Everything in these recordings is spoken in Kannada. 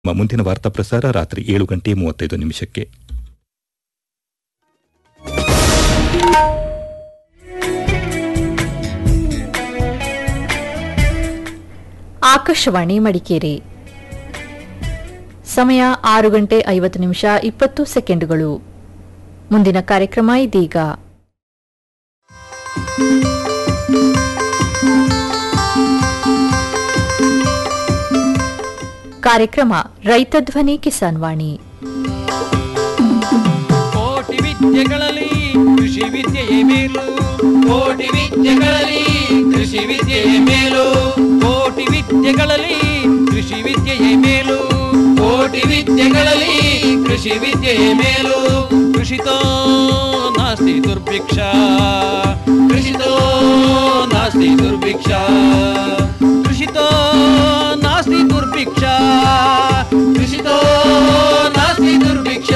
ನಮ್ಮ ಮುಂದಿನ ವಾರ್ತಾ ಪ್ರಸಾರ ರಾತ್ರಿ ಏಳು ಗಂಟೆ ಮೂವತ್ತೈದು ನಿಮಿಷಕ್ಕೆ ಆಕಾಶವಾಣಿ ಮಡಿಕೇರಿ ಸಮಯ ಆರು ಗಂಟೆ ಐವತ್ತು ನಿಮಿಷ ಇಪ್ಪತ್ತು ಸೆಕೆಂಡುಗಳು ಮುಂದಿನ ಕಾರ್ಯಕ್ರಮ ಇದೀಗ ಕಾರ್ಯಕ್ರಮ ರೈತ ಧ್ವನಿ ಕಿಸಾನ್ ವಾಣಿ ಕೋಟಿ ವಿದ್ಯೆಗಳಲ್ಲಿ ಕೃಷಿ ವಿದ್ಯೆಯೇ ಮೇಲು ಕೋಟಿ ವಿದ್ಯೆಗಳಲ್ಲಿ ಕೃಷಿ ವಿದ್ಯೆಯೇ ಮೇಲು ಕೋಟಿ ವಿದ್ಯೆಗಳಲ್ಲಿ ಕೃಷಿ ವಿದ್ಯೆಯೇ ಮೇಲು ಕೋಟಿ ವಿದ್ಯೆಗಳಲ್ಲಿ ಕೃಷಿ ವಿದ್ಯೆಯೇ ಮೇಲು ಕೃಷಿತೋ ನಾಸ್ತಿ ದುರ್ಭಿಕ್ಷ ಕೃಷಿತೋ ನಾಸ್ತಿ ದುರ್ಭಿಕ್ಷ ಕೃಷಿತೋ ನಾಸ್ತಿ ದುರ್ಭಿಕ್ಷ ಕೃಷಿತೋ ನಾಸ್ತಿ ದುರ್ಭಿಕ್ಷ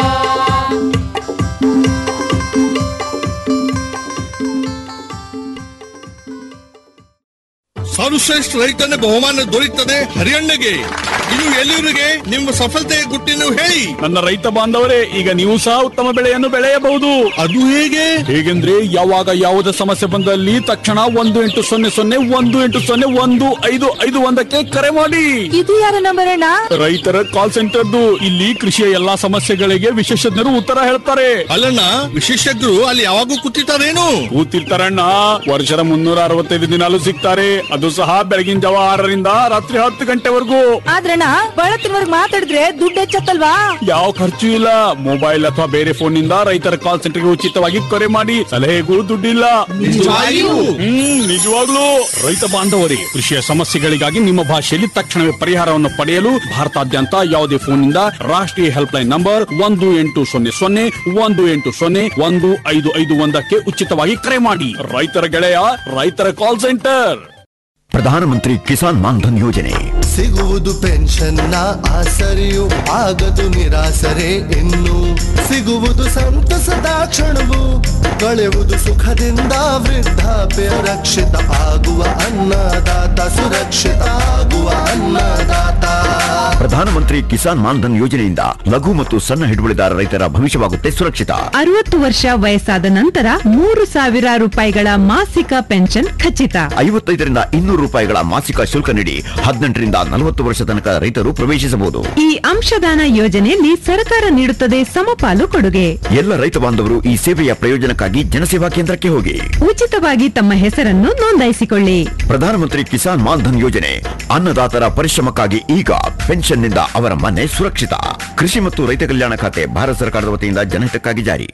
ಸರ್ವಶ್ರೇಷ್ಠ ರೈತನ ಬಹುಮಾನ ದೊರೆಯುತ್ತದೆ ಹರಿಯಣ್ಣಗೆ ಇದು ಎಲ್ಲಿವರಿಗೆ ನಿಮ್ಮ ಸಫಲತೆಯ ಗುಟ್ಟಿನ ಹೇಳಿ ನನ್ನ ರೈತ ಬಾಂಧವರೇ ಈಗ ನೀವು ಸಹ ಉತ್ತಮ ಬೆಳೆಯನ್ನು ಬೆಳೆಯಬಹುದು ಅದು ಹೇಗೆ ಹೇಗೆಂದ್ರೆ ಯಾವಾಗ ಯಾವುದೇ ಸಮಸ್ಯೆ ಬಂದಲ್ಲಿ ತಕ್ಷಣ ಒಂದು ಎಂಟು ಸೊನ್ನೆ ಸೊನ್ನೆ ಒಂದು ಎಂಟು ಸೊನ್ನೆ ಒಂದು ಐದು ಐದು ಒಂದಕ್ಕೆ ಕರೆ ಮಾಡಿ ಇದು ಯಾರ ನಂಬರ್ ಅಣ್ಣ ರೈತರ ಕಾಲ್ ಸೆಂಟರ್ದು ಇಲ್ಲಿ ಕೃಷಿಯ ಎಲ್ಲಾ ಸಮಸ್ಯೆಗಳಿಗೆ ವಿಶೇಷಜ್ಞರು ಉತ್ತರ ಹೇಳ್ತಾರೆ ಅಲ್ಲಣ್ಣ ವಿಶೇಷಜ್ಞರು ಅಲ್ಲಿ ಯಾವಾಗೂ ಕೂತಿರ್ತಾರೇನು ಕೂತಿರ್ತಾರಣ್ಣ ವರ್ಷದ ಮುನ್ನೂರ ಅರವತ್ತೈದು ದಿನಾಲು ಸಿಗ್ತಾರೆ ಅದು ಸಹ ಬೆಳಗಿನ ಜಾವ ಆರರಿಂದ ರಾತ್ರಿ ಹತ್ತು ಗಂಟೆವರೆಗೂ ಆದ್ರಣ್ಣ ಬಳತ್ತಿನವರ್ಗ್ ಮಾತಾಡಿದ್ರೆ ದುಡ್ಡು ಹೆಚ್ಚತ್ತಲ್ವಾ ಯಾವ ಖರ್ಚು ಇಲ್ಲ ಮೊಬೈಲ್ ಅಥವಾ ಬೇರೆ ಫೋನ್ ನಿಂದ ರೈತರ ಕಾಲ್ ಸೆಂಟರ್ಗೆ ಉಚಿತವಾಗಿ ಕರೆ ಮಾಡಿ ಸಲಹೆಗೂ ದುಡ್ಡಿಲ್ಲ ನಿಜವಾಗಿಯೂ? ಹ್ಮ್ ನಿಜವಾಗ್ಲೂ ರೈತ ಬಾಂಧವರೇ ಕೃಷಿಯ ಸಮಸ್ಯೆಗಳಿಗಾಗಿ ನಿಮ್ಮ ಭಾಷೆಯಲ್ಲಿ ತಕ್ಷಣವೇ ಪರಿಹಾರವನ್ನು ಪಡೆಯಲು ಭಾರತಾದ್ಯಂತ ಯಾವುದೇ ಫೋನ್ ನಿಂದ ರಾಷ್ಟ್ರೀಯ ಹೆಲ್ಪ್ ಲೈನ್ ನಂಬರ್ ಒಂದು ಎಂಟು ಸೊನ್ನೆ ಸೊನ್ನೆ ಒಂದು ಎಂಟು ಸೊನ್ನೆ ಒಂದು ಐದು ಐದು ಒಂದಕ್ಕೆ ಉಚಿತವಾಗಿ ಕರೆ ಮಾಡಿ ರೈತರ ಗೆಳೆಯ ರೈತರ ಕಾಲ್ ಸೆಂಟರ್ ಪ್ರಧಾನಮಂತ್ರಿ ಕಿಸಾನ್ ಮಾನ್ಧನ್ ಯೋಜನೆ ಸಿಗುವುದು ಪೆನ್ಷನ್ನ ಆಸರೆಯು ಆಗದು ನಿರಾಸರೆ ಇನ್ನು ಸಿಗುವುದು ಸಂತಸದ ಕ್ಷಣವು ಕಳೆಯುವುದು ಸುಖದಿಂದ ವೃದ್ಧಾಪ್ಯ ರಕ್ಷಿತ ಆಗುವ ಅನ್ನದಾತ ಸುರಕ್ಷಿತ ಆಗುವ ಅನ್ನದಾತ ಪ್ರಧಾನಮಂತ್ರಿ ಕಿಸಾನ್ ಮಾನ್ಧನ್ ಯೋಜನೆಯಿಂದ ಲಘು ಮತ್ತು ಸಣ್ಣ ಹಿಡುವಳಿದಾರ ರೈತರ ಭವಿಷ್ಯವಾಗುತ್ತೆ ಸುರಕ್ಷಿತ ಅರವತ್ತು ವರ್ಷ ವಯಸ್ಸಾದ ನಂತರ ಮೂರು ಸಾವಿರ ರೂಪಾಯಿಗಳ ಮಾಸಿಕ ಪೆನ್ಷನ್ ಖಚಿತ ಐವತ್ತೈದರಿಂದ ಇನ್ನೂರು ರೂಪಾಯಿಗಳ ಮಾಸಿಕ ಶುಲ್ಕ ನೀಡಿ ಹದಿನೆಂಟರಿಂದ ನಲವತ್ತು ವರ್ಷ ತನಕ ರೈತರು ಪ್ರವೇಶಿಸಬಹುದು ಈ ಅಂಶದಾನ ಯೋಜನೆಯಲ್ಲಿ ಸರ್ಕಾರ ನೀಡುತ್ತದೆ ಸಮಪಾಲು ಕೊಡುಗೆ ಎಲ್ಲ ರೈತ ಬಾಂಧವರು ಈ ಸೇವೆಯ ಪ್ರಯೋಜನಕ್ಕಾಗಿ ಜನಸೇವಾ ಕೇಂದ್ರಕ್ಕೆ ಹೋಗಿ ಉಚಿತವಾಗಿ ತಮ್ಮ ಹೆಸರನ್ನು ನೋಂದಾಯಿಸಿಕೊಳ್ಳಿ ಪ್ರಧಾನಮಂತ್ರಿ ಕಿಸಾನ್ ಮಾನ್ಧನ್ ಯೋಜನೆ ಅನ್ನದಾತರ ಪರಿಶ್ರಮಕ್ಕಾಗಿ ಈಗ ಪೆನ್ಷನ್ನಿಂದ ಅವರ ಮನೆ ಸುರಕ್ಷಿತ ಕೃಷಿ ಮತ್ತು ರೈತ ಕಲ್ಯಾಣ ಖಾತೆ ಭಾರತ ಸರ್ಕಾರದ ವತಿಯಿಂದ ಜನಹಿತಕ್ಕಾಗಿ ಜಾರಿ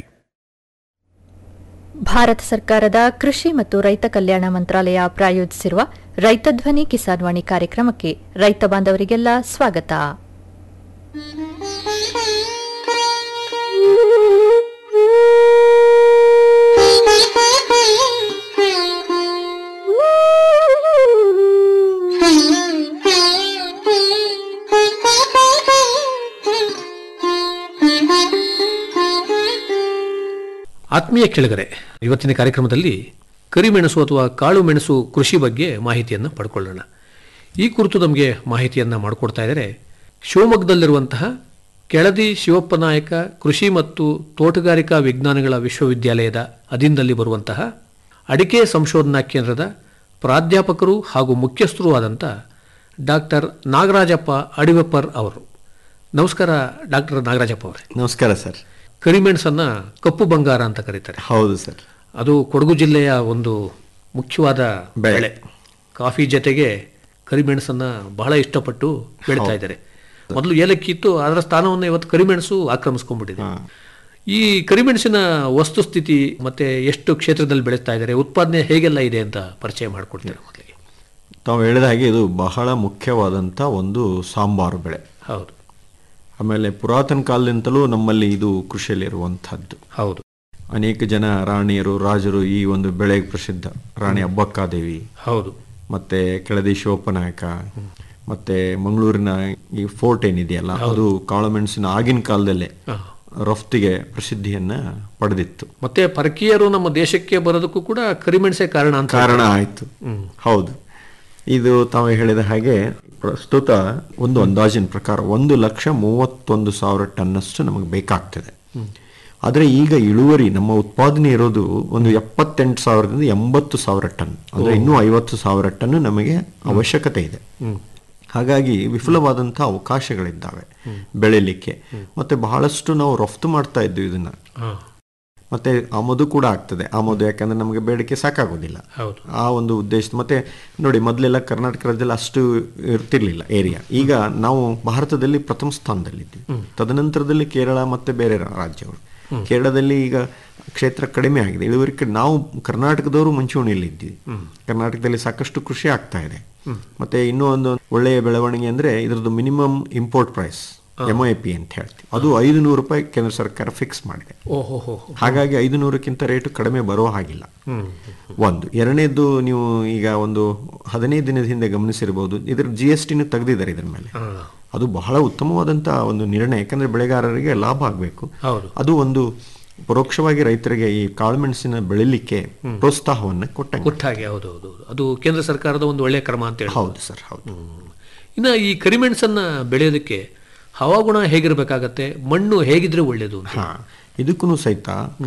ಭಾರತ ಸರ್ಕಾರದ ಕೃಷಿ ಮತ್ತು ರೈತ ಕಲ್ಯಾಣ ಮಂತ್ರಾಲಯ ಪ್ರಾಯೋಜಿಸಿರುವ ರೈತ ಧ್ವನಿ ಕಿಸಾನ್ ವಾಣಿ ಕಾರ್ಯಕ್ರಮಕ್ಕೆ ರೈತ ಬಾಂಧವರಿಗೆಲ್ಲ ಸ್ವಾಗತ ಆತ್ಮೀಯ ಕೆಳಗರೆ ಇವತ್ತಿನ ಕಾರ್ಯಕ್ರಮದಲ್ಲಿ ಕರಿಮೆಣಸು ಅಥವಾ ಕಾಳು ಮೆಣಸು ಕೃಷಿ ಬಗ್ಗೆ ಮಾಹಿತಿಯನ್ನು ಪಡ್ಕೊಳ್ಳೋಣ ಈ ಕುರಿತು ನಮಗೆ ಮಾಹಿತಿಯನ್ನು ಮಾಡಿಕೊಡ್ತಾ ಇದ್ದಾರೆ ಶಿವಮೊಗ್ಗದಲ್ಲಿರುವಂತಹ ಕೆಳದಿ ಶಿವಪ್ಪ ನಾಯಕ ಕೃಷಿ ಮತ್ತು ತೋಟಗಾರಿಕಾ ವಿಜ್ಞಾನಗಳ ವಿಶ್ವವಿದ್ಯಾಲಯದ ಅಧೀನದಲ್ಲಿ ಬರುವಂತಹ ಅಡಿಕೆ ಸಂಶೋಧನಾ ಕೇಂದ್ರದ ಪ್ರಾಧ್ಯಾಪಕರು ಹಾಗೂ ಮುಖ್ಯಸ್ಥರೂ ಆದಂಥ ಡಾಕ್ಟರ್ ನಾಗರಾಜಪ್ಪ ಅಡಿವೆಪ್ಪರ್ ಅವರು ನಮಸ್ಕಾರ ಡಾಕ್ಟರ್ ನಾಗರಾಜಪ್ಪ ಅವರೇ ನಮಸ್ಕಾರ ಸರ್ ಕರಿಮೆಣಸನ್ನ ಕಪ್ಪು ಬಂಗಾರ ಅಂತ ಕರೀತಾರೆ ಹೌದು ಸರ್ ಅದು ಕೊಡಗು ಜಿಲ್ಲೆಯ ಒಂದು ಮುಖ್ಯವಾದ ಬೆಳೆ. ಬೆಳೆ ಕಾಫಿ ಜೊತೆಗೆ ಕರಿಮೆಣಸನ್ನ ಬಹಳ ಇಷ್ಟಪಟ್ಟು ಬೆಳೀತಾ ಇದ್ದಾರೆ ಮೊದಲು ಏಲಕ್ಕಿ ಇತ್ತು ಅದರ ಸ್ಥಾನವನ್ನು ಇವತ್ತು ಕರಿಮೆಣಸು ಆಕ್ರಮಿಸ್ಕೊಂಡ್ಬಿಟ್ಟಿದೆ ಈ ಕರಿಮೆಣಸಿನ ವಸ್ತುಸ್ಥಿತಿ ಮತ್ತೆ ಎಷ್ಟು ಕ್ಷೇತ್ರದಲ್ಲಿ ಬೆಳೀತಾ ಇದ್ದಾರೆ ಉತ್ಪಾದನೆ ಹೇಗೆಲ್ಲ ಇದೆ ಅಂತ ಪರಿಚಯ ಮಾಡಿಕೊಡ್ತಾರೆ ಮೊದಲಿಗೆ ತಾವು ಹೇಳಿದ ಹಾಗೆ ಇದು ಬಹಳ ಮುಖ್ಯವಾದಂಥ ಒಂದು ಸಾಂಬಾರು ಬೆಳೆ ಹೌದು ಆಮೇಲೆ ಪುರಾತನ ಕಾಲದಿಂದಲೂ ನಮ್ಮಲ್ಲಿ ಇದು ಕೃಷಿಯಲ್ಲಿರುವಂಥದ್ದು ಹೌದು ಅನೇಕ ಜನ ರಾಣಿಯರು ರಾಜರು ಈ ಒಂದು ಬೆಳೆಗೆ ಪ್ರಸಿದ್ಧ ರಾಣಿ ಅಬ್ಬಕ್ಕಾದೇವಿ ಹೌದು ಮತ್ತೆ ಕೆಳದಿ ಶಿವಪ್ಪನಾಯಕ ಮತ್ತೆ ಮಂಗಳೂರಿನ ಈ ಫೋರ್ಟ್ ಏನಿದೆಯಲ್ಲ ಅದು ಕಾಳುಮೆಣಸಿನ ಆಗಿನ ಕಾಲದಲ್ಲೇ ಹಾ. ರಫ್ತಿಗೆ ಪ್ರಸಿದ್ಧಿಯನ್ನ ಪಡೆದಿತ್ತು ಮತ್ತೆ ಪರಕೀಯರು ನಮ್ಮ ದೇಶಕ್ಕೆ ಬರೋದಕ್ಕೂ ಕೂಡ ಕರಿಮೆಣಸೇ ಕಾರಣ ಅಂತ ಕಾರಣ ಆಯ್ತು ಹೌದು ಇದು ತಾವು ಹೇಳಿದ ಹಾಗೆ ಪ್ರಸ್ತುತ ಒಂದು ಅಂದಾಜಿನ ಪ್ರಕಾರ ಒಂದು ಲಕ್ಷ ಮೂವತ್ತೊಂದು ಸಾವಿರ ಟನ್ನಷ್ಟು ನಮಗೆ ಬೇಕಾಗ್ತದೆ ಆದರೆ ಈಗ ಇಳುವರಿ ನಮ್ಮ ಉತ್ಪಾದನೆ ಇರೋದು ಒಂದು ಎಪ್ಪತ್ತೆಂಟು ಸಾವಿರದಿಂದ ಎಂಬತ್ತು ಸಾವಿರ ಟನ್ ಅಂದ್ರೆ ಇನ್ನೂ ಐವತ್ತು ಸಾವಿರ ಟನ್ ನಮಗೆ ಅವಶ್ಯಕತೆ ಇದೆ ಹಾಗಾಗಿ ವಿಫುಲವಾದಂಥ ಅವಕಾಶಗಳಿದ್ದಾವೆ ಬೆಳಿಲಿಕ್ಕೆ ಮತ್ತೆ ಬಹಳಷ್ಟು ನಾವು ರಫ್ತು ಮಾಡ್ತಾ ಇದ್ವಿ ಇದನ್ನ ಮತ್ತೆ ಆಮದು ಕೂಡ ಆಗ್ತದೆ ಆಮದು ಯಾಕಂದ್ರೆ ನಮಗೆ ಬೇಡಿಕೆ ಸಾಕಾಗೋದಿಲ್ಲ ಹೌದು. ಆ ಒಂದು ಉದ್ದೇಶ ಮತ್ತೆ ನೋಡಿ ಮೊದಲೆಲ್ಲ ಕರ್ನಾಟಕ ರಾಜ್ಯದಲ್ಲಿ ಅಷ್ಟು ಇರ್ತಿರ್ಲಿಲ್ಲ ಏರಿಯಾ ಈಗ ನಾವು ಭಾರತದಲ್ಲಿ ಪ್ರಥಮ ಸ್ಥಾನದಲ್ಲಿದ್ದೀವಿ ತದನಂತರದಲ್ಲಿ ಕೇರಳ ಮತ್ತೆ ಬೇರೆ ರಾ- ರಾಜ್ಯಗಳು ಕೇರಳದಲ್ಲಿ ಈಗ ಕ್ಷೇತ್ರ ಕಡಿಮೆ ಆಗಿದೆ ಇಳುವರಿ ಕಡಿ- ನಾವು ಕರ್ನಾಟಕದವರು ಮುಂಚೂಣಿಯಲ್ಲಿ ಇದ್ದೀವಿ ಕರ್ನಾಟಕದಲ್ಲಿ ಸಾಕಷ್ಟು ಕೃಷಿ ಆಗ್ತಾ ಇದೆ ಮತ್ತೆ ಇನ್ನೂ ಒಂದು ಒಳ್ಳೆಯ ಬೆಳವಣಿಗೆ ಅಂದ್ರೆ ಇದ್ರದ್ದು minimum import price M I P ಅಂತ ಹೇಳ್ತೀವಿ ಅದು ಐದು ನೂರು ರೂಪಾಯಿ ಕೇಂದ್ರ ಸರ್ಕಾರ ಫಿಕ್ಸ್ ಮಾಡಿದೆ ಓಹೋ ಹೋ ಹಾಗಾಗಿ ಐದು ನೂರಕ್ಕಿಂತ ರೇಟು ಕಡಿಮೆ ಬರುವ ಹಾಗಿಲ್ಲ ಒಂದು ಎರಡನೇದು ನೀವು ಈಗ ಒಂದು ಹದಿನೈದು ದಿನದ ಹಿಂದೆ ಗಮನಿಸಿರಬಹುದು ಇದ್ರ ಜಿ ಎಸ್ ಟಿನೂ ತೆಗೆದಿದ್ದಾರೆ ಇದ್ರ ಮೇಲೆ ಅದು ಬಹಳ ಉತ್ತಮವಾದಂತ ಒಂದು ನಿರ್ಣಯ ಯಾಕಂದ್ರೆ ಬೆಳೆಗಾರರಿಗೆ ಲಾಭ ಆಗಬೇಕು ಹೌದು. ಅದು ಒಂದು ಪರೋಕ್ಷವಾಗಿ ರೈತರಿಗೆ ಈ ಕಾಳುಮೆಣಸಿನ ಬೆಳಿಲಿಕ್ಕೆ ಪ್ರೋತ್ಸಾಹವನ್ನು ಕೊಟ್ಟಂಗೆ ಕೊಟ್ಟ ಹಾಗೆ ಹೌದು ಹೌದು ಹೌದು. ಅದು ಕೇಂದ್ರ ಸರ್ಕಾರದ ಒಂದು ಒಳ್ಳೆಯ ಕ್ರಮ ಅಂತ ಹೇಳಿ ಹೌದು ಸರ್ ಹೌದು ಇನ್ನು ಈ ಕರಿಮೆಣಸನ್ನ ಬೆಳೆಯೋದಕ್ಕೆ ಹವಾಗುಣ ಹೇಗಿರಬೇಕಾಗತ್ತೆ ಮಣ್ಣು ಹೇಗಿದ್ರೆ ಒಳ್ಳೇದು ಅಂತ ಹಾ ಇದಕ್ಕೂ ಸಹಿತ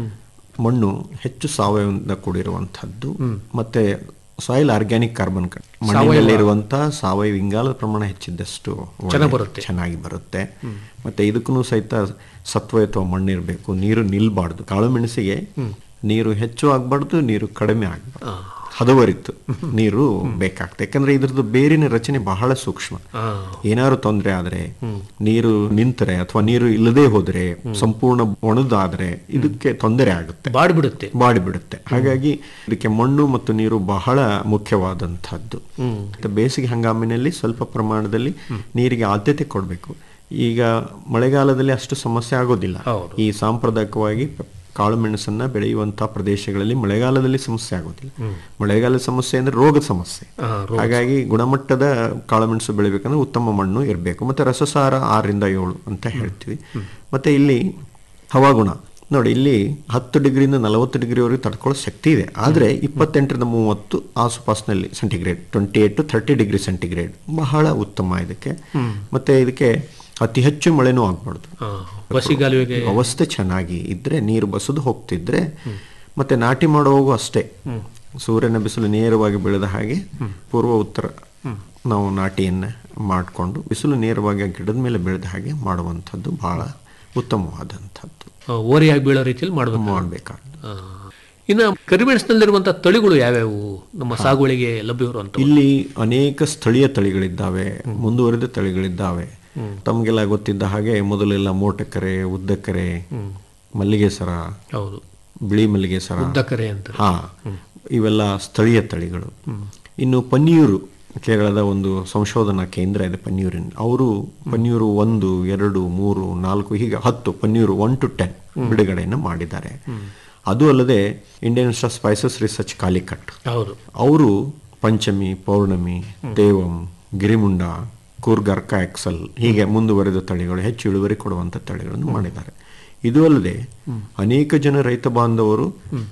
ಮಣ್ಣು ಹೆಚ್ಚು ಸಾವಯವದಿಂದ ಕೂಡಿರುವಂತಹದ್ದು ಮತ್ತೆ ಸಾಯಿಲ್ ಆರ್ಗ್ಯಾನಿಕ್ ಕಾರ್ಬನ್ ಮಣ್ಣಿನಲ್ಲಿರುವಂತಹ ಸಾವಯವ ಇಂಗಾಲದ ಪ್ರಮಾಣ ಹೆಚ್ಚಿದ್ದಷ್ಟು ಒಳ್ಳೆ- ಚೆನ್ನಾಗ್ ಬರುತ್ತೆ. ಚೆನ್ನಾಗಿ ಬರುತ್ತೆ ಮತ್ತೆ ಇದಕ್ಕೂ ಸಹಿತ ಸತ್ವಯುತ ಮಣ್ಣು ಇರಬೇಕು ನೀರು ನಿಲ್ಬಾರ್ದು ಕಾಳು ಮೆಣಸಿಗೆ ನೀರು ಹೆಚ್ಚು ಆಗ್ಬಾರ್ದು ನೀರು ಕಡಿಮೆ ಆಗ್ಬಾರ್ದು ಹದವರಿತು ನೀರು ಬೇಕಾಗ್ತದೆ ಯಾಕಂದ್ರೆ ಇದ್ರದ್ದು ಬೇರಿನ ರಚನೆ ಬಹಳ ಸೂಕ್ಷ್ಮ ಏನಾದ್ರು ತೊಂದರೆ ಆದ್ರೆ ನೀರು ನಿಂತರೆ ಅಥವಾ ನೀರು ಇಲ್ಲದೆ ಹೋದ್ರೆ ಸಂಪೂರ್ಣ ಒಣದಾದ್ರೆ ಇದಕ್ಕೆ ತೊಂದರೆ ಆಗುತ್ತೆ ಬಾಡ್ಬಿಡುತ್ತೆ ಬಾಡಿಬಿಡುತ್ತೆ ಹಾಗಾಗಿ ಇದಕ್ಕೆ ಮಣ್ಣು ಮತ್ತು ನೀರು ಬಹಳ ಮುಖ್ಯವಾದಂತಹದ್ದು ಮತ್ತೆ ಬೇಸಿಗೆ ಹಂಗಾಮಿನಲ್ಲಿ ಸ್ವಲ್ಪ ಪ್ರಮಾಣದಲ್ಲಿ ನೀರಿಗೆ ಆದ್ಯತೆ ಕೊಡಬೇಕು ಈಗ ಮಳೆಗಾಲದಲ್ಲಿ ಅಷ್ಟು ಸಮಸ್ಯೆ ಆಗೋದಿಲ್ಲ ಈ ಸಾಂಪ್ರದಾಯಿಕವಾಗಿ ಪ- ಕಾಳು ಮೆಣಸನ್ನ ಬೆಳೆಯುವಂತಹ ಪ್ರದೇಶಗಳಲ್ಲಿ ಮಳೆಗಾಲದಲ್ಲಿ ಸಮಸ್ಯೆ ಆಗೋದಿಲ್ಲ ಮಳೆಗಾಲದ ಸಮಸ್ಯೆ ಅಂದ್ರೆ ರೋಗದ ಸಮಸ್ಯೆ ಆ, ಹಾಗಾಗಿ ಗುಣಮಟ್ಟದ ಕಾಳುಮೆಣಸು ಬೆಳಿಬೇಕಂದ್ರೆ ಉತ್ತಮ ಮಣ್ಣು ಇರಬೇಕು ಮತ್ತೆ ರಸಸಾರ ಆರರಿಂದ ಏಳು ಅಂತ ಹೇಳ್ತೀವಿ ಮತ್ತೆ ಇಲ್ಲಿ ಹವಾಗುಣ ನೋಡಿ ಇಲ್ಲಿ ಹತ್ತು ಡಿಗ್ರಿಯಿಂದ ನಲವತ್ತು ಡಿಗ್ರಿವರೆಗೆ ತಡ್ಕೊಳ್ಳೋ ಶಕ್ತಿ ಇದೆ ಆದರೆ ಇಪ್ಪತ್ತೆಂಟರಿಂದ ಮೂವತ್ತು ಆಸುಪಾಸಿನಲ್ಲಿ centigrade twenty eight to thirty degree centigrade ಬಹಳ ಉತ್ತಮ ಇದಕ್ಕೆ ಮತ್ತೆ ಇದಕ್ಕೆ ಅತಿ ಹೆಚ್ಚು ಮಳೆನೂ ಆಗ್ಬಾರ್ದು ಆ, ಬಸಿಗಾಲುವೆಗೆ ಅವಸ್ಥೆ ಚೆನ್ನಾಗಿ ಇದ್ರೆ ನೀರು ಬಸದು ಹೋಗ್ತಿದ್ರೆ ಮತ್ತೆ ನಾಟಿ ಮಾಡುವಾಗೂ ಅಷ್ಟೇ ಸೂರ್ಯನ ಬಿಸಿಲು ನೇರವಾಗಿ ಬೀಳದ ಹಾಗೆ ಪೂರ್ವ ಉತ್ತರ ನಾವು ನಾಟಿಯನ್ನ ಮಾಡಿಕೊಂಡು ಬಿಸಿಲು ನೇರವಾಗಿ ಆ ಗಿಡದ ಮೇಲೆ ಬೀಳದ ಹಾಗೆ ಮಾಡುವಂಥದ್ದು ಬಹಳ ಉತ್ತಮವಾದಂಥದ್ದು ಆ, ಓರೆಯಾಗಿ ಬೀಳೋ ರೀತಿಯಲ್ಲಿ ಮಾಡಬೇಕು ಮಾಡಬೇಕಾಗ್ತದೆ ಇನ್ನು ಕರಿಮೆಣಸಿನಲ್ಲಿರುವಂತಹ ತಳಿಗಳು ಯಾವ್ಯಾವು ನಮ್ಮ ಸಾಗುವಳಿಗೆ ಲಭ್ಯವಿರುವಂತ ಇಲ್ಲಿ ಅನೇಕ ಸ್ಥಳೀಯ ತಳಿಗಳಿದ್ದಾವೆ ಮುಂದುವರಿದ ತಳಿಗಳಿದ್ದಾವೆ ತಮಗೆಲ್ಲ ಗೊತ್ತಿದ್ದ ಹಾಗೆ ಮೊದಲೆಲ್ಲ ಮೋಟಕರೆ ಉದ್ದಕರೆ ಮಲ್ಲಿಗೆ ಸರ ಹೌದು ಬಿಳಿ ಮಲ್ಲಿಗೆ ಸರ ಉದ್ದಕರೆ ಅಂತ ಹಾ ಇವೆಲ್ಲ ಸ್ಥಳೀಯ ತಳಿಗಳು ಇನ್ನು ಪನ್ನೀರು ಕೇರಳದ ಒಂದು ಸಂಶೋಧನಾ ಕೇಂದ್ರ ಇದೆ ಪನ್ನೀರಿನ ಅವರು ಪನ್ನೀರು ಒಂದು ಎರಡು ಮೂರು ನಾಲ್ಕು ಹೀಗೆ ಹತ್ತು ಪನ್ನೀರು ಒನ್ ಟು ಟೆನ್ ಬಿಡುಗಡೆಯನ್ನು ಮಾಡಿದ್ದಾರೆ ಅದು ಅಲ್ಲದೆ Indian Institute of Spices Research Calicut ಹೌದು ಅವರು ಪಂಚಮಿ ಪೌರ್ಣಮಿ ದೇವಂ ಗಿರಿಮುಂಡ ಕೂರ್ಗರ್ಕ ಎಕ್ಸಲ್ ಹೀಗೆ ಮುಂದುವರೆದ ತಳಿಗಳು ಹೆಚ್ಚು ಇಳುವರಿ ಕೊಡುವಂತ ತಳಿಗಳನ್ನು ಮಾಡಿದ್ದಾರೆ ಇದು ಅಲ್ಲದೆ ಅನೇಕ ಜನ ರೈತ ಬಾಂಧವರು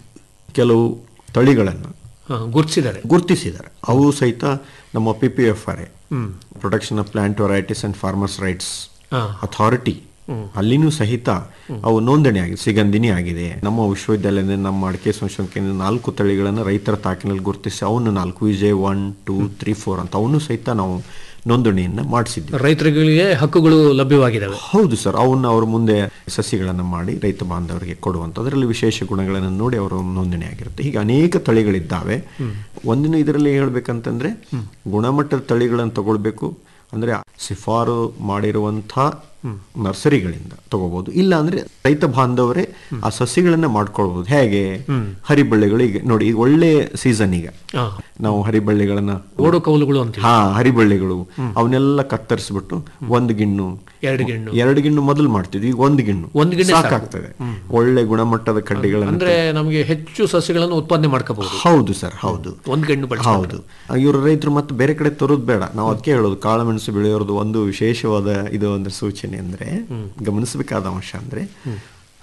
ಕೆಲವು ತಳಿಗಳನ್ನು ಆ, ಗುರ್ತಿಸಿದ್ದಾರೆ ಗುರುತಿಸಿದ್ದಾರೆ ಅವು ಸಹಿತ ನಮ್ಮ P P F R A protection of plant varieties and farmers rights ಆ, ಅಥಾರಿಟಿ ಅಲ್ಲಿನೂ ಸಹಿತ ಅವು ನೋಂದಣಿ ಆಗಿದೆ ಸಿಗಂದಿನಿ ಆಗಿದೆ ನಮ್ಮ ವಿಶ್ವವಿದ್ಯಾಲಯದಿಂದ ನಮ್ಮ ಅಡಿಕೆ ಸಂಶೋಧನಾ ಕೇಂದ್ರ ನಾಲ್ಕು ತಳಿಗಳನ್ನು ರೈತರ ತಾಕಿನಲ್ಲಿ ಗುರುತಿಸಿ ಅವನ್ನು ನಾಲ್ಕು Vijay one two three four ಅಂತ ಅವನು ಸಹಿತ ನಾವು ನೋಂದಣಿಯನ್ನ ಮಾಡಿಸಿದ್ವಿ ರೈತರಿಗೆ ಹಕ್ಕುಗಳು ಲಭ್ಯವಾಗಿದ್ದಾವೆ ಹೌದು ಸರ್ ಅವನ್ನ ಅವರು ಮುಂದೆ ಸಸಿಗಳನ್ನು ಮಾಡಿ ರೈತ ಬಾಂಧವರಿಗೆ ಕೊಡುವಂತ ಅದರಲ್ಲಿ ವಿಶೇಷ ಗುಣಗಳನ್ನು ನೋಡಿ ಅವರು ನೋಂದಣಿ ಆಗಿರುತ್ತೆ ಹೀಗೆ ಅನೇಕ ತಳಿಗಳಿದ್ದಾವೆ ಒಂದಿನ ಇದರಲ್ಲಿ ಹೇಳ್ಬೇಕಂತಂದ್ರೆ ಗುಣಮಟ್ಟದ ತಳಿಗಳನ್ನು ತಗೊಳ್ಬೇಕು ಅಂದ್ರೆ ಶಿಫಾರು ಮಾಡಿರುವಂಥ ನರ್ಸರಿಗಳಿಂದ ತಗೋಬಹುದು ಇಲ್ಲ ಅಂದ್ರೆ ರೈತ ಬಾಂಧವರೇ ಆ ಸಸಿಗಳನ್ನ ಮಾಡ್ಕೊಳ್ಬಹುದು ಹೇಗೆ ಹರಿಬಳ್ಳಿಗಳು ಈಗ ನೋಡಿ ಈಗ ಒಳ್ಳೆ ಸೀಸನ್ ಈಗ ಆ, ನಾವು ಹರಿಬಳ್ಳಿಗಳನ್ನ ಓಡೋ ಕೌಲುಗಳು ಅಂತೀವಿ ಹಾ ಹರಿಬಳ್ಳಿಗಳು ಅವನ್ನೆಲ್ಲ ಕತ್ತರಿಸ್ಬಿಟ್ಟು ಒಂದು ಗಿಣ್ಣು ಎರಡು ಗಿಣ್ಣು ಎರಡು ಗಿಣ್ಣು ಮೊದಲು ಮಾಡ್ತಿದ್ವಿ ಈಗ ಒಂದು ಗಿಣ್ಣು ಒಂದು ಗಿಣ್ಣೆ ಸಾಕು. ಸಾಕಾಗ್ತದೆ ಒಳ್ಳೆ ಗುಣಮಟ್ಟದ ಕಡ್ಡಿಗಳನ್ನು ಅಂದ್ರೆ ನಮಗೆ ಹೆಚ್ಚು ಸಸ್ಯಗಳನ್ನು ಉತ್ಪಾದನೆ ಮಾಡ್ಕೋಬಹುದು ಹೌದು ಸರ್ ಹೌದು ಒಂದು ಗಂಡು ಬಳಸಿ ಹೌದು ಇವರು ರೈತರು ಮತ್ತೆ ಬೇರೆ ಕಡೆ ತರೋದು ಬೇಡ ನಾವು ಅದಕ್ಕೆ ಹೇಳೋದು ಕಾಳುಮೆಣಸು ಬೆಳೆಯೋದು ಒಂದು ವಿಶೇಷವಾದ ಇದು ಒಂದು ಸೂಚನೆ ಅಂದ್ರೆ ಗಮನಿಸಬೇಕಾದ ಅಂಶ ಅಂದ್ರೆ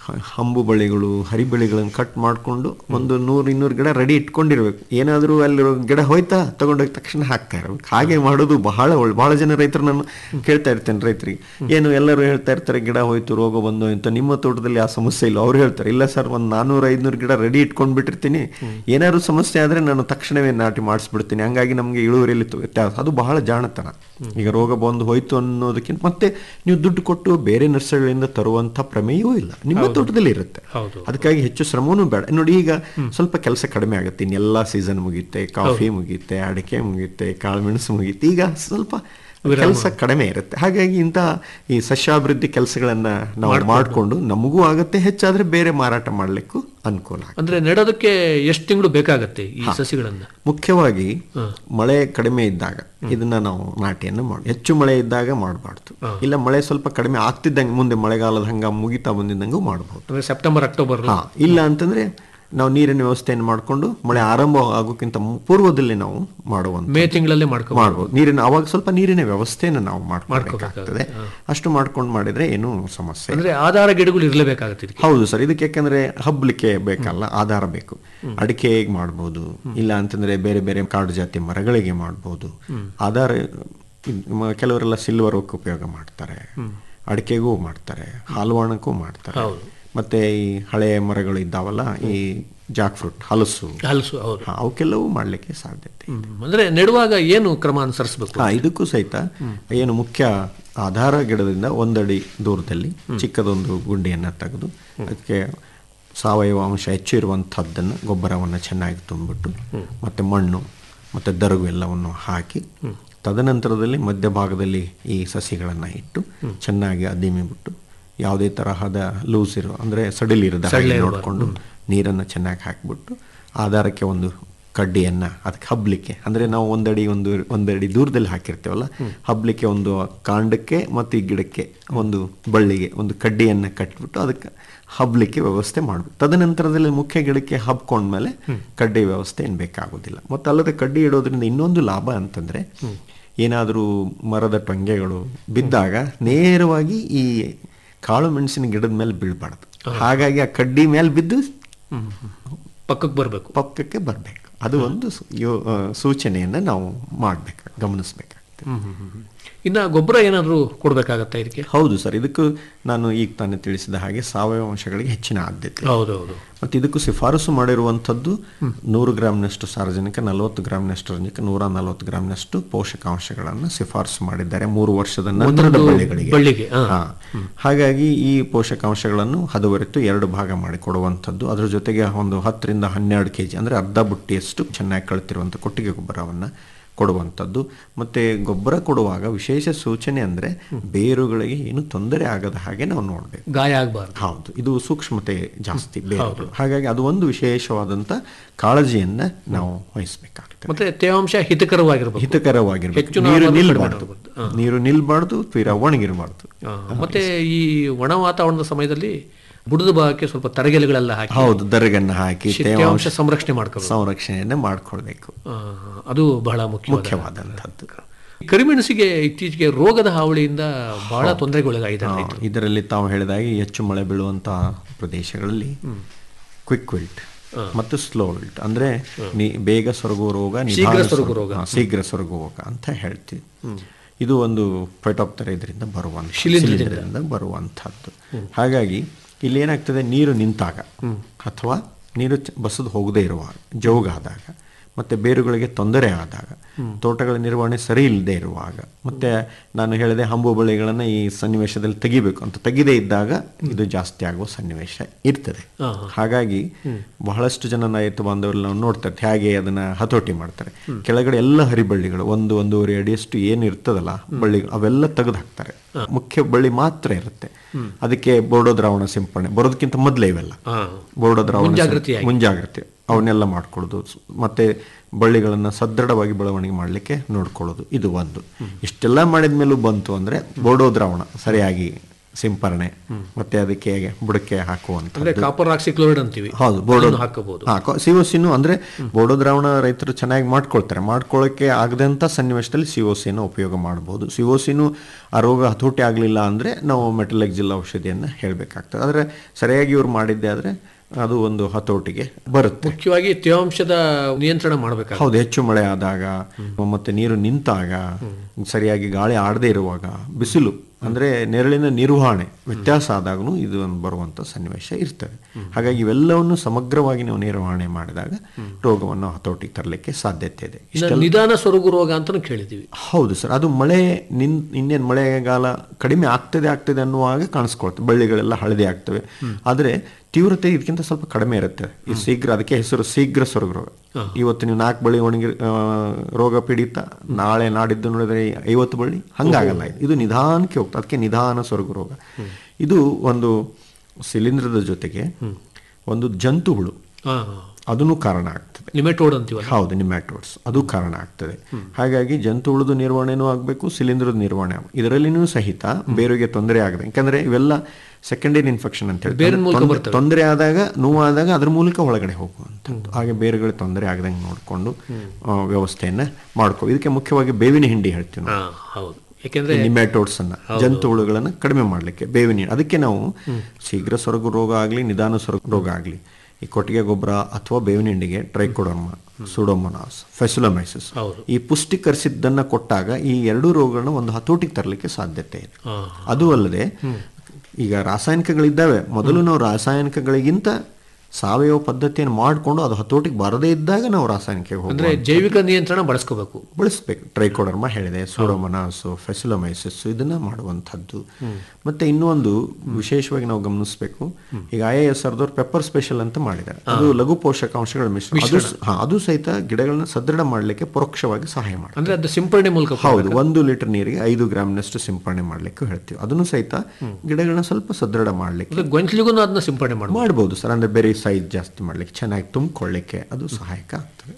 ಹಂಬು ಬಳ್ಳಿಗಳು ಹರಿಬಳ್ಳಿಗಳನ್ನು ಕಟ್ ಮಾಡಿಕೊಂಡು ಒಂದು ನೂರು ಇನ್ನೂರು ಗಿಡ ರೆಡಿ ಇಟ್ಕೊಂಡಿರ್ಬೇಕು ಏನಾದರೂ ಅಲ್ಲಿ ಗಿಡ ಹೋಯ್ತಾ ತಗೊಂಡೋಗಿ ತಕ್ಷಣ ಹಾಕ್ತಾ ಇರ್ಬೇಕು ಹಾಗೆ ಮಾಡೋದು ಬಹಳ ಒಳ್ಳೆ ಬಹಳ ಜನ ರೈತರು ನಾನು ಕೇಳ್ತಾ ಇರ್ತೇನೆ ರೈತರಿಗೆ ಏನು ಎಲ್ಲರೂ ಹೇಳ್ತಾ ಇರ್ತಾರೆ ಗಿಡ ಹೋಯ್ತು ರೋಗ ಬಂದು ಅಂತ ನಿಮ್ಮ ತೋಟದಲ್ಲಿ ಆ ಸಮಸ್ಯೆ ಇಲ್ಲ ಅವ್ರು ಹೇಳ್ತಾರೆ ಇಲ್ಲ ಸರ್ ಒಂದು ನಾನೂರು ಐದುನೂರು ಗಿಡ ರೆಡಿ ಇಟ್ಕೊಂಡು ಬಿಟ್ಟಿರ್ತೀನಿ ಏನಾದ್ರು ಸಮಸ್ಯೆ ಆದರೆ ನಾನು ತಕ್ಷಣವೇ ನಾಟಿ ಮಾಡಿಸ್ಬಿಡ್ತೀನಿ ಹಂಗಾಗಿ ನಮಗೆ ಇಳುವರಿಯಲ್ಲಿ ತು- ವ್ಯತ್ಯಾಸ ಅದು ಬಹಳ ಜಾಣತನ ಈಗ ರೋಗ ಬಂದು ಹೋಯ್ತು ಅನ್ನೋದಕ್ಕಿಂತ ಮತ್ತೆ ನೀವು ದುಡ್ಡು ಕೊಟ್ಟು ಬೇರೆ ನರ್ಸರಿಗಳಿಂದ ತರುವಂತ ಪ್ರಮೇಯವೂ ಇಲ್ಲ ನಿಮ್ಮ ತೋಟದಲ್ಲಿ ಇರುತ್ತೆ ಅದಕ್ಕಾಗಿ ಹೆಚ್ಚು ಶ್ರಮವೂ ಬೇಡ ನೋಡಿ ಈಗ ಸ್ವಲ್ಪ ಕೆಲಸ ಕಡಿಮೆ ಆಗುತ್ತೆ ಇನ್ನೆಲ್ಲ ಸೀಸನ್ ಮುಗಿಯುತ್ತೆ ಕಾಫಿ ಮುಗಿಯುತ್ತೆ ಅಡಿಕೆ ಮುಗಿಯುತ್ತೆ ಕಾಳುಮೆಣಸು ಮುಗಿಯುತ್ತೆ ಈಗ ಸ್ವಲ್ಪ ಕೆಲಸ ಕಡಿಮೆ ಇರುತ್ತೆ ಹಾಗಾಗಿ ಇಂಥ ಈ ಸಸ್ಯಾಭಿವೃದ್ಧಿ ಕೆಲಸಗಳನ್ನ ನಾವು ಮಾಡಿಕೊಂಡು ನಮಗೂ ಆಗುತ್ತೆ ಹೆಚ್ಚಾದ್ರೆ ಬೇರೆ ಮಾರಾಟ ಮಾಡ್ಲಿಕ್ಕೂ ಅನುಕೂಲ ಆಗುತ್ತೆ. ಅಂದ್ರೆ ನೆಡೋದಕ್ಕೆ ಎಷ್ಟು ತಿಂಗಳು ಬೇಕಾಗತ್ತೆ ಈ ಸಸಿಗಳನ್ನ ಮುಖ್ಯವಾಗಿ ಮಳೆ ಕಡಿಮೆ ಇದ್ದಾಗ ಇದನ್ನ ನಾವು ನಾಟಿಯನ್ನು ಮಾಡಿ ಹೆಚ್ಚು ಮಳೆ ಇದ್ದಾಗ ಮಾಡಬಾರ್ದು ಇಲ್ಲ ಮಳೆ ಸ್ವಲ್ಪ ಕಡಿಮೆ ಆಗ್ತಿದ್ದಂಗೆ ಮುಂದೆ ಮಳೆಗಾಲದ ಹಂಗ ಮುಗಿತಾ ಬಂದಿದ್ದಂಗೂ ಮಾಡಬಹುದು ಅಂದ್ರೆ ಸೆಪ್ಟೆಂಬರ್ ಅಕ್ಟೋಬರ್ ಹಾ ಇಲ್ಲ ಅಂತಂದ್ರೆ ನಾವು ನೀರಿನ ವ್ಯವಸ್ಥೆಯನ್ನು ಮಾಡಿಕೊಂಡು ಮಳೆ ಆರಂಭ ಆಗೋಕ್ಕಿಂತ ಮು- ಪೂರ್ವದಲ್ಲಿ ನಾವು ಮಾಡುವಂತ ಮೇ ತಿಂಗಳಲ್ಲೇ ಮಾಡ್ಕೊ ಮಾಡ್ಬೋದು ನೀರಿನ ಅವಾಗ ಸ್ವಲ್ಪ ನೀರಿನ ವ್ಯವಸ್ಥೆಯನ್ನು ನಾವು ಮಾಡ್ಕೋಬೇಕಾಗ್ತದೆ ಅಷ್ಟು ಮಾಡ್ಕೊಂಡು ಮಾಡಿದ್ರೆ ಏನೂ ಸಮಸ್ಯೆ ಇಲ್ಲ. ಅಂದ್ರೆ ಆಧಾರ ಗಿಡಗಳು ಇರಲೇಬೇಕಾಗತ್ತೆ ಇದಕ್ಕೆ ಹೌದು ಸರ್ ಇದಕ್ಕೆ ಯಾಕಂದ್ರೆ ಹಬ್ಲಿಕ್ಕೆ ಬೇಕಲ್ಲ ಆಧಾರ ಬೇಕು ಅಡಿಕೆಗೆ ಮಾಡ್ಬೋದು ಇಲ್ಲ ಅಂತಂದ್ರೆ ಬೇರೆ ಬೇರೆ ಕಾಡು ಜಾತಿ ಮರಗಳಿಗೆ ಮಾಡ್ಬೋದು ಆಧಾರ ಇದ್- ಮ- ಕೆಲವರೆಲ್ಲ ಸಿಲ್ವರ್ ಓಕ್ ಉಪಯೋಗ ಮಾಡ್ತಾರೆ ಅಡಿಕೆಗೂ ಮಾಡ್ತಾರೆ ಹಾಲ್ವಾಣಕ್ಕೂ ಮಾಡ್ತಾರೆ ಮತ್ತೆ ಈ ಹಳೆ ಮರಗಳು ಇದ್ದಾವಲ್ಲ ಈ ಜಾಕ್ ಫ್ರೂಟ್ ಹಲಸು ಹಲಸು ಹೌದು ಹಾ, ಅವಕ್ಕೆಲ್ಲವೂ ಮಾಡ್ಲಿಕ್ಕೆ ಸಾಧ್ಯತೆ ಹ್ಮ್. ಅಂದ್ರೆ ನೆಡುವಾಗ ಏನು ಕ್ರಮ ಅನುಸರಿಸಬೇಕು ಹಾ ಇದಕ್ಕೂ ಸಹಿತ ಏನು ಮುಖ್ಯ ಆಧಾರ ಗಿಡದಿಂದ ಒಂದಡಿ ದೂರದಲ್ಲಿ ಚಿಕ್ಕದೊಂದು ಗುಂಡಿಯನ್ನು ತೆಗೆದು ಅದಕ್ಕೆ ಸಾವಯವ ಅಂಶ ಹೆಚ್ಚು ಇರುವಂಥದ್ದನ್ನು ಗೊಬ್ಬರವನ್ನು ಚೆನ್ನಾಗಿ ತುಂಬಿಟ್ಟು ಮತ್ತೆ ಮಣ್ಣು ಮತ್ತೆ ದರಗು ಎಲ್ಲವನ್ನು ಹಾಕಿ ತದನಂತರದಲ್ಲಿ ಮಧ್ಯಭಾಗದಲ್ಲಿ ಈ ಸಸಿಗಳನ್ನು ಇಟ್ಟು ಚೆನ್ನಾಗಿ ಅದಿಮಿ ಬಿಟ್ಟು ಯಾವುದೇ ತರಹದ ಲೂಸ್ ಇರೋ ಅಂದರೆ ಸಡಿಲಿರದ ಹಾಗೆ ನೋಡಿಕೊಂಡು ನೀರನ್ನು ಚೆನ್ನಾಗಿ ಹಾಕಿಬಿಟ್ಟು ಆಧಾರಕ್ಕೆ ಒಂದು ಕಡ್ಡಿಯನ್ನ ಅದಕ್ಕೆ ಹಬ್ಲಿಕ್ಕೆ ಅಂದ್ರೆ ನಾವು ಒಂದಡಿ ಒಂದು ಒಂದಡಿ ದೂರದಲ್ಲಿ ಹಾಕಿರ್ತೀವಲ್ಲ ಹಬ್ಲಿಕ್ಕೆ ಒಂದು ಕಾಂಡಕ್ಕೆ ಮತ್ತು ಈ ಗಿಡಕ್ಕೆ ಒಂದು ಬಳ್ಳಿಗೆ ಒಂದು ಕಡ್ಡಿಯನ್ನ ಕಟ್ಬಿಟ್ಟು ಅದಕ್ಕೆ ಹಬ್ಲಿಕ್ಕೆ ವ್ಯವಸ್ಥೆ ಮಾಡಬೇಕು ತದನಂತರದಲ್ಲಿ ಮುಖ್ಯ ಗಿಡಕ್ಕೆ ಹಬ್ಕೊಂಡ್ಮೇಲೆ ಕಡ್ಡಿ ವ್ಯವಸ್ಥೆ ಏನು ಬೇಕಾಗೋದಿಲ್ಲ ಮತ್ತು ಅಲ್ಲದೆ ಕಡ್ಡಿ ಇಡೋದ್ರಿಂದ ಇನ್ನೊಂದು ಲಾಭ ಅಂತಂದ್ರೆ ಏನಾದರೂ ಮರದ ಟೊಂಗೆಗಳು ಬಿದ್ದಾಗ ನೇರವಾಗಿ ಈ ಕಾಳು ಮೆಣಸಿನ ಗಿಡದ ಮೇಲೆ ಬೀಳ್ಬಾರ್ದು ಹಾಗಾಗಿ ಆ ಕಡ್ಡಿ ಮೇಲೆ ಬಿದ್ದು ಪಕ್ಕಕ್ಕೆ ಬರಬೇಕು ಪಕ್ಕಕ್ಕೆ ಬರಬೇಕು ಅದು ಒಂದು ಸು- ಯೋ- ಆ, ಸೂಚನೆಯನ್ನು ನಾವು ಮಾಡಬೇಕು ಗಮನಿಸಬೇಕಾಗ್ತದೆ ಇನ್ನ ಗೊಬ್ಬರ ಏನಾದ್ರು ಕೊಡ್ಬೇಕಾಗತ್ತಾ ಇದಕ್ಕೆ ಹೌದು ಸರ್ ಇದಕ್ಕೂ ನಾನು ಈಗ ತಾನೇ ತಿಳಿಸಿದ ಹಾಗೆ ಸಾವಯವ ಅಂಶಗಳಿಗೆ ಹೆಚ್ಚಿನ ಆದ್ಯತೆ ಹೌದೌದು ಮತ್ತು ಇದಕ್ಕೂ ಶಿಫಾರಸು ಮಾಡಿರುವಂಥದ್ದು ನೂರು ಗ್ರಾಮ್ನಷ್ಟು ಸಾರಜನಕ ನಲವತ್ತು ಗ್ರಾಮ್ನಷ್ಟು ರಂಜಕ ನೂರ ನಲವತ್ತು ಗ್ರಾಮ್ನಷ್ಟು ಪೋಷಕಾಂಶಗಳನ್ನು ಶಿಫಾರಸು ಮಾಡಿದ್ದಾರೆ ಮೂರು ವರ್ಷದ ನಂತರದ ಒಂದೊಂದು ಬಳ್ಳಿಗಳಿಗೆ ಬಳ್ಳಿಗೆ, ಹಾ. ಹಾ. ಹಾಗಾಗಿ ಈ ಪೋಷಕಾಂಶಗಳನ್ನು ಹದವರಿತು ಎರಡು ಭಾಗ ಮಾಡಿ ಕೊಡುವಂಥದ್ದು ಅದರ ಜೊತೆಗೆ ಒಂದು ಹತ್ತರಿಂದ ಹನ್ನೆರಡು ಕೆ ಜಿ ಅಂದರೆ ಅರ್ಧ ಬುಟ್ಟಿಯಷ್ಟು ಚೆನ್ನಾಗಿ ಕಳ್ತಿರುವಂಥ ಕೊಟ್ಟಿಗೆ ಗೊಬ್ಬರವನ್ನು ಕೊಡುವಂಥದ್ದು ಮತ್ತೆ ಗೊಬ್ಬರ ಕೊಡುವಾಗ ವಿಶೇಷ ಸೂಚನೆ ಅಂದರೆ ಬೇರುಗಳಿಗೆ ಏನು ತೊಂದರೆ ಆಗದ ಹಾಗೆ ನಾವು ನೋಡಬೇಕು ಗಾಯ ಆಗಬಾರ್ದು ಹೌದು ಇದು ಸೂಕ್ಷ್ಮತೆ ಜಾಸ್ತಿ ಬೇರುಗಳು ಹಾಗಾಗಿ ಅದು ಒಂದು ವಿಶೇಷವಾದಂಥ ಕಾಳಜಿಯನ್ನ ನಾವು ವಹಿಸಬೇಕಾಗ್ತದೆ ಮತ್ತೆ ತೇವಾಂಶ ಹಿತಕರವಾಗಿರ್ಬೇಕು ಹಿತಕರವಾಗಿರ್ಬೇಕು ಹೆಚ್ಚು ನೀರು ನಾವು ನಿಲ್ಬಾರ್ದು ಕಡಿಮೆ ನೀರು ನಿಲ್ಬಾರ್ದು ತೀರಾ ಒಣಗಿರಬಾರ್ದು ಆ, ಮತ್ತೆ ಈ ಒಣ ವಾತಾವರಣದ ಸಮಯದಲ್ಲಿ ಬುಡದ ಭಾಗಕ್ಕೆ ಸ್ವಲ್ಪ ತರಗೆಲೆಗಳೆಲ್ಲ ಹಾಕಿ ಹೌದು ದರಗನ್ನ ಹಾಕಿ ತೇವಾಂಶ ತೇವಾಂಶ ಸಂರಕ್ಷಣೆ ಮಾಡ್ಕೋಬೇಕು ಸಂರಕ್ಷಣೆಯನ್ನ ಮಾಡ್ಕೊಳ್ಬೇಕು ಆ, ಅದು ಬಹಳ ಮುಖ್ಯ ಮುಖ್ಯವಾದಂಥದ್ದು ಕರಿಮೆಣಸಿಗೆ ಇತ್ತೀಚೆಗೆ ರೋಗದ ಹಾವಳಿಯಿಂದ ಬಹಳ ತೊಂದರೆಗೊಳಗಾಗಿದ್ದಾರೆ ಹಾ, ಇದರಲ್ಲಿ ತಾವು ಹೇಳಿದಾಗೆ ಹೆಚ್ಚು ಮಳೆ ಬೀಳುವಂತಹ ಪ್ರದೇಶಗಳಲ್ಲಿ ಕ್ವಿಕ್ ವಿಲ್ಟ್ ಮತ್ತು ಸ್ಲೋ ವಿಲ್ಟ್ ಅಂದ್ರೆ ನಿ- ಬೇಗ ಸೊರಗುವ ರೋಗ ಶೀಘ್ರ ನಿಧಾನ ಸೊರಗುವ ಸೊರಗು- ರೋಗ. ಹಾ, ಶೀಘ್ರ ಸೊರಗುವ ರೋಗ ಅಂತ ಹೇಳ್ತೀವಿ ಇದು ಒಂದು ಪೈಟಾಪ್ತರ ಇದರಿಂದ ಬರುವಂಥ ಶಿಲೀಂಧ್ರದಿಂದ. ಶಿಲೀಂಧ್ರದಿಂದ ಬರುವಂಥದ್ದು ಹಾಗಾಗಿ ಇಲ್ಲಿ ಏನಾಗ್ತದೆ ನೀರು ನಿಂತಾಗ ಅಥವಾ ನೀರು ಚ- ಬಸದು ಹೋಗದೇ ಇರುವಾಗ ಜೋಗಾದಾಗ ಮತ್ತೆ ಬೇರುಗಳಿಗೆ ತೊಂದರೆ ಆದಾಗ ತೋಟಗಳ ನಿರ್ವಹಣೆ ಸರಿ ಇಲ್ಲದೆ ಇರುವಾಗ ಮತ್ತೆ ನಾನು ಹೇಳಿದೆ ಹಂಬು ಬಳ್ಳಿಗಳನ್ನು ಈ ಸನ್ನಿವೇಶದಲ್ಲಿ ತೆಗಿಬೇಕು ಅಂತ ತೆಗಿದೇ ಇದ್ದಾಗ ಇದು ಜಾಸ್ತಿ ಆಗುವ ಸನ್ನಿವೇಶ ಇರ್ತದೆ ಹಾಗಾಗಿ ಬಹಳಷ್ಟು ಜನ ರೈತ ಬಾಂಧವರು ನಾವು ನೋಡ್ತಾರೆ ಹೇಗೆ ಅದನ್ನ ಹತೋಟಿ ಮಾಡ್ತಾರೆ ಕೆಳಗಡೆ ಎಲ್ಲ ಹರಿಬಳ್ಳಿಗಳು ಒಂದು ಒಂದೂವರೆ ಅಡಿಯಷ್ಟು ಏನು ಇರ್ತದಲ್ಲ ಬಳ್ಳಿಗಳು ಅವೆಲ್ಲ ತೆಗೆದು ಹಾಕ್ತಾರೆ ಮುಖ್ಯ ಬಳ್ಳಿ ಮಾತ್ರ ಇರುತ್ತೆ ಅದಕ್ಕೆ ಬೋರ್ಡೋ ದ್ರಾವಣ ಸಿಂಪಡಣೆ ಬರೋದಕ್ಕಿಂತ ಮೊದಲೇ ಇವೆಲ್ಲ ಬೋರ್ಡೋ ದ್ರಾವಣ ಸಿಂ- ಮುಂಜಾಗ್ರತೆಯಾಗಿ. ಮುಂಜಾಗ್ರತೆ ಅವನ್ನೆಲ್ಲ ಮಾಡ್ಕೊಳ್ಳೋದು ಸ್- ಮತ್ತೆ ಬಳ್ಳಿಗಳನ್ನ ಸದೃಢವಾಗಿ ಬೆಳವಣಿಗೆ ಮಾಡಲಿಕ್ಕೆ ನೋಡ್ಕೊಳ್ಳೋದು ಇದು ಒಂದು ಇಷ್ಟೆಲ್ಲ ಮಾಡಿದ ಮೇಲೂ ಬಂತು ಅಂದ್ರೆ ಬೋರ್ಡೋ ದ್ರಾವಣ ಸರಿಯಾಗಿ ಸಿಂಪರಣೆ ಮತ್ತೆ ಅದಕ್ಕೆ ಬುಡಕ್ಕೆ ಹಾಕುವಂತ ಅಂದ್ರೆ ಕಾಪರ್ ಆಕ್ಸಿಕ್ಲೋರೈಡ್ ಅಂತೀವಿ ಹೌದು ಬೋಡೋ ಅದನ್ನು ಹಾಕಬಹುದು ಸಿಒಸಿನು ಅಂದ್ರೆ ಬೋಡೋ ದ್ರಾವಣ ರೈತರು ಚೆನ್ನಾಗಿ ಮಾಡ್ಕೊಳ್ತಾರೆ ಮಾಡ್ಕೊಳ್ಳೋಕೆ ಆಗದಂತ ಸನ್ನಿವೇಶದಲ್ಲಿ ಸಿಒಸಿನ ಉಪಯೋಗ ಮಾಡಬಹುದು ಸಿಒಸಿನು ಆ ರೋಗ ಹತೋಟಿ ಆಗಲಿಲ್ಲ ಅಂದ್ರೆ ನಾವು ಮೆಟಲೆಕ್ಸಿಲ್ ಔಷಧಿಯನ್ನ ಹೇಳಬೇಕಾಗ್ತದೆ ಆದ್ರೆ ಸರಿಯಾಗಿ ಇವ್ರು ಮಾಡಿದ್ದೆ ಆದ್ರೆ ಅದು ಒಂದು ಹತೋಟಿಗೆ ಬರುತ್ತೆ ಮುಖ್ಯವಾಗಿ ತೇವಾಂಶದ ನಿಯಂತ್ರಣ ಮಾಡಬೇಕಾಗುತ್ತೆ ಹೌದು ಹೆಚ್ಚು ಮಳೆ ಆದಾಗ ಮತ್ತೆ ನೀರು ನಿಂತಾಗ ಸರಿಯಾಗಿ ಗಾಳಿ ಆಡದೇ ಇರುವಾಗ ಬಿಸಿಲು ಅಂದ್ರೆ ನೆರಳಿನ ನಿರ್ವಹಣೆ ವ್ಯತ್ಯಾಸ ಆದಾಗೂ ಇದು ಒಂದು ಬರುವಂತ ಸನ್ನಿವೇಶ ಇರ್ತದೆ ಹಾಗಾಗಿ ಇವೆಲ್ಲವನ್ನು ಸಮಗ್ರವಾಗಿ ನಾವು ನಿರ್ವಹಣೆ ಮಾಡಿದಾಗ ರೋಗವನ್ನು ಹತೋಟಿಗೆ ತರಲಿಕ್ಕೆ ಸಾಧ್ಯತೆ ಇದೆ ಇನ್ನು ನಿಧಾನ ಸೊರಗು ರೋಗ ಅಂತಾನು ಕೇಳಿದೀವಿ ಹೌದು ಸರ್ ಅದು ಮಳೆ ನಿನ್ ಇನ್ನೇನು ಮಳೆಗಾಲ ಕಡಿಮೆ ಆಗ್ತದೆ ಆಗ್ತದೆ ಅನ್ನುವಾಗ ಕಾಣಿಸ್ಕೊಳ್ತದೆ ಬಳ್ಳಿಗಳೆಲ್ಲ ಹಳದಿ ಆಗ್ತವೆ ಆದರೆ ತೀವ್ರತೆ ಇದಕ್ಕಿಂತ ಸ್ವಲ್ಪ ಕಡಿಮೆ ಇರುತ್ತೆ ಈ ಶೀಘ್ರ ಅದಕ್ಕೆ ಹೆಸರು ಶೀಘ್ರ ಸೊರಗು ರೋಗ ಇವತ್ತು ನೀವು ನಾಲ್ಕು ಬಳ್ಳಿ ಒಣಗಿ ಆ, ರೋಗ ಪೀಡಿತ ನಾಳೆ ನಾಡಿದ್ದು ನೋಡಿದ್ರೆ ಐವತ್ತು ಬಳ್ಳಿ ಹಂಗಾಗಲ್ಲ ಇದು. ಇದು ನಿಧಾನಕ್ಕೆ ಹೋಗ್ತದೆ ಅದಕ್ಕೆ ನಿಧಾನ ಸೊರಗು ರೋಗ ಇದು ಒಂದು ಶಿಲೀಂಧ್ರದ ಜೊತೆಗೆ ಒಂದು ಜಂತು ಹುಳು ಹಾ ಅದನ್ನು ಕಾರಣ ಆಗ್ತದೆ ನಿಮೆಟೋಡ್ ಅಂತೀವಲ್ಲ ಹೌದು ನಿಮ್ಯಾಟೋಡ್ಸ್ ಅದು ಕಾರಣ ಆಗ್ತದೆ ಹಾಗಾಗಿ ಜಂತು ಹುಳದ ನಿರ್ವಹಣೆನೂ ಆಗಬೇಕು ಶಿಲೀಂಧ್ರದ ನಿರ್ವಹಣೆ ಆಗ್ಬೇಕು. ಇದರಲ್ಲಿನೂ ಸಹಿತ ಬೇರೆಗೆ ತೊಂದರೆ ಆಗದೆ ಯಾಕಂದ್ರೆ ಇವೆಲ್ಲ ಸೆಕೆಂಡರಿ ಇನ್ಫೆಕ್ಷನ್ ಅಂತ ಬೇರಿನ ಹೇಳಿ ಮೂಲಕ ತೊಂದ್ರೆ- ಬರ್ತವೆ. ತೊಂದರೆ ಆದಾಗ ನೋವಾದಾಗ ಅದ್ರ ಮೂಲಕ ಒಳಗಡೆ ಹೋಗುವಂಥದ್ದು ಹಾಗೆ ಬೇರುಗಳಿಗೆ ತೊಂದರೆ ಆಗದಂಗೆ ನೋಡಿಕೊಂಡು ವ್ಯವಸ್ಥೆಯನ್ನ ಮಾಡ್ಕೋ ಇದಕ್ಕೆ ಮುಖ್ಯವಾಗಿ ಬೇವಿನ ಹಿಂಡಿ ಹೇಳ್ತೀವಿ ನಾವು ಹಾ ಹೌದು ಯಾಕೆಂದ್ರೆ ನಿಮ್ಯಾಟೋಡ್ಸ್ ಅನ್ನ ಜಂತು ಹುಳುಗಳನ್ನು ಕಡಿಮೆ ಮಾಡಲಿಕ್ಕೆ ಬೇವಿನ ಹಿಂಡಿ ಅದಕ್ಕೆ ನಾವು ಶೀಘ್ರ ಸೊರಗು ರೋಗ ಆಗಲಿ ನಿಧಾನ ಸೊರಗು ರೋಗ ಆಗಲಿ ಈ ಕೊಟ್ಟಿಗೆ ಗೊಬ್ಬರ ಅಥವಾ ಬೇವಿನ ಹಿಂಡಿಗೆ ಟ್ರೈಕೋಡರ್ಮ ಸುಡೋಮೊನಾಸ್ ಫೆಸುಲಮೈಸಿಸ್ ಹೌದು. ಈ ಪುಷ್ಟೀಕರಿಸಿದ್ದನ್ನ ಕೊಟ್ಟಾಗ ಈ ಎರಡೂ ರೋಗಗಳನ್ನ ಒಂದು ಹತೋಟಿಗೆ ತರಲಿಕ್ಕೆ ಸಾಧ್ಯತೆ ಇದೆ ಹಾ. ಅದು ಅಲ್ಲದೆ ಈಗ ರಾಸಾಯನಿಕಗಳಿದ್ದಾವೆ ಮೊದಲು ನಾವು ರಾಸಾಯನಿಕಗಳಿಗಿಂತ ಸಾವಯವ ಪದ್ಧತಿಯನ್ನು ಮಾಡಿಕೊಂಡು ಅದು ಹತೋಟಿಗೆ ಬರದೇ ಇದ್ದಾಗ ನಾವು ರಾಸಾಯನಿಕ ಅಂದ್ರೆ ಜೈವಿಕ ನಿಯಂತ್ರಣ ಬಳಸ್ಕೋಬೇಕು ಬಳಸಬೇಕು ಟ್ರೈಕೋಡರ್ಮ ಹೇಳಿದೆ ಸೋಡೋಮನಾಸು ಫೆಸಿಲೋಮೈಸಿಸ್ ಇದನ್ನ ಮಾಡುವಂಥದ್ದು ಮತ್ತೆ ಇನ್ನೊಂದು ವಿಶೇಷವಾಗಿ ನಾವು ಗಮನಿಸಬೇಕು ಈಗ ಐ ಎ ಎಸ್ ಆರ್ದವ್ರು ಪೆಪ್ಪರ್ ಸ್ಪೆಷಲ್ ಅಂತ ಮಾಡಿದ್ದಾರೆ ಅದು ಲಘು ಪೋಷಕಾಂಶಗಳ ಮಿಶ್ರಣ ಅದು ಸ- ಹಾ, ಅದು ಸಹಿತ ಗಿಡಗಳನ್ನ ಸದೃಢ ಮಾಡಲಿಕ್ಕೆ ಪರೋಕ್ಷವಾಗಿ ಸಹಾಯ ಮಾಡುತ್ತೆ ಅಂದ್ರೆ ಅದು ಸಿಂಪರಣೆ ಮೂಲಕ ಹೌದು ಒಂದು ಲೀಟರ್ ನೀರಿಗೆ ಐದು ಗ್ರಾಮ್ನಷ್ಟು ಸಿಂಪರಣೆ ಮಾಡ್ಲಿಕ್ಕೆ ಹೇಳ್ತೀವಿ ಅದನ್ನು ಸಹಿತ ಗಿಡಗಳನ್ನ ಸ್ವಲ್ಪ ಸದೃಢ ಮಾಡ್ಲಿಕ್ಕೆ ಅಂದ್ರೆ ಗೊಂಚಲಿಗೂ ಅದನ್ನ ಸಿಂಪರಣೆ ಮಾಡಬಹುದು ಮಾಡ್ಬೋದು ಸರ್ ಅಂದ್ರೆ ಬೇರೆ ಸೈಜ್ ಜಾಸ್ತಿ ಮಾಡ್ಲಿಕ್ಕೆ ಚೆನ್ನಾಗಿ ತುಂಬಿಕೊಳ್ಳಿಕ್ಕೆ ಅದು ಸಹಾಯಕ ಆಗ್ತದೆ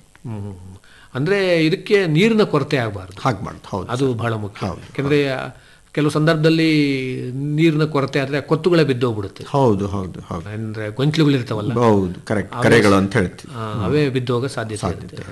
ಅಂದ್ರೆ ಇದಕ್ಕೆ ನೀರಿನ ಕೊರತೆ ಆಗಬಾರ್ದು ಹಾಗ್ಬಾರ್ದು ಹೌದು ಅದು ಬಹಳ ಮುಖ್ಯ ಯಾಕಂದ್ರೆ ಕೆಲವು ಸಂದರ್ಭದಲ್ಲಿ ನೀರಿನ ಕೊರತೆ ಆದ್ರೆ ಕೊತ್ತುಗಳೇ ಬಿದ್ದೋಗ್ಬಿಡುತ್ತೆ ಹೌದು ಹೌದು ಹೌದು ಅಂದ್ರೆ ಗೊಂಚಲುಗಳು ಇರ್ತಾವಲ್ಲ ಹೌದು ಕರೆಕ್ಟ್ ಕರೆಗಳು ಅಂತ ಹೇಳ್ತೀವಿ ಆ, ಅವೇ ಬಿದ್ದೋಗ ಸಾಧ್ಯತೆ ಇರುತ್ತೆ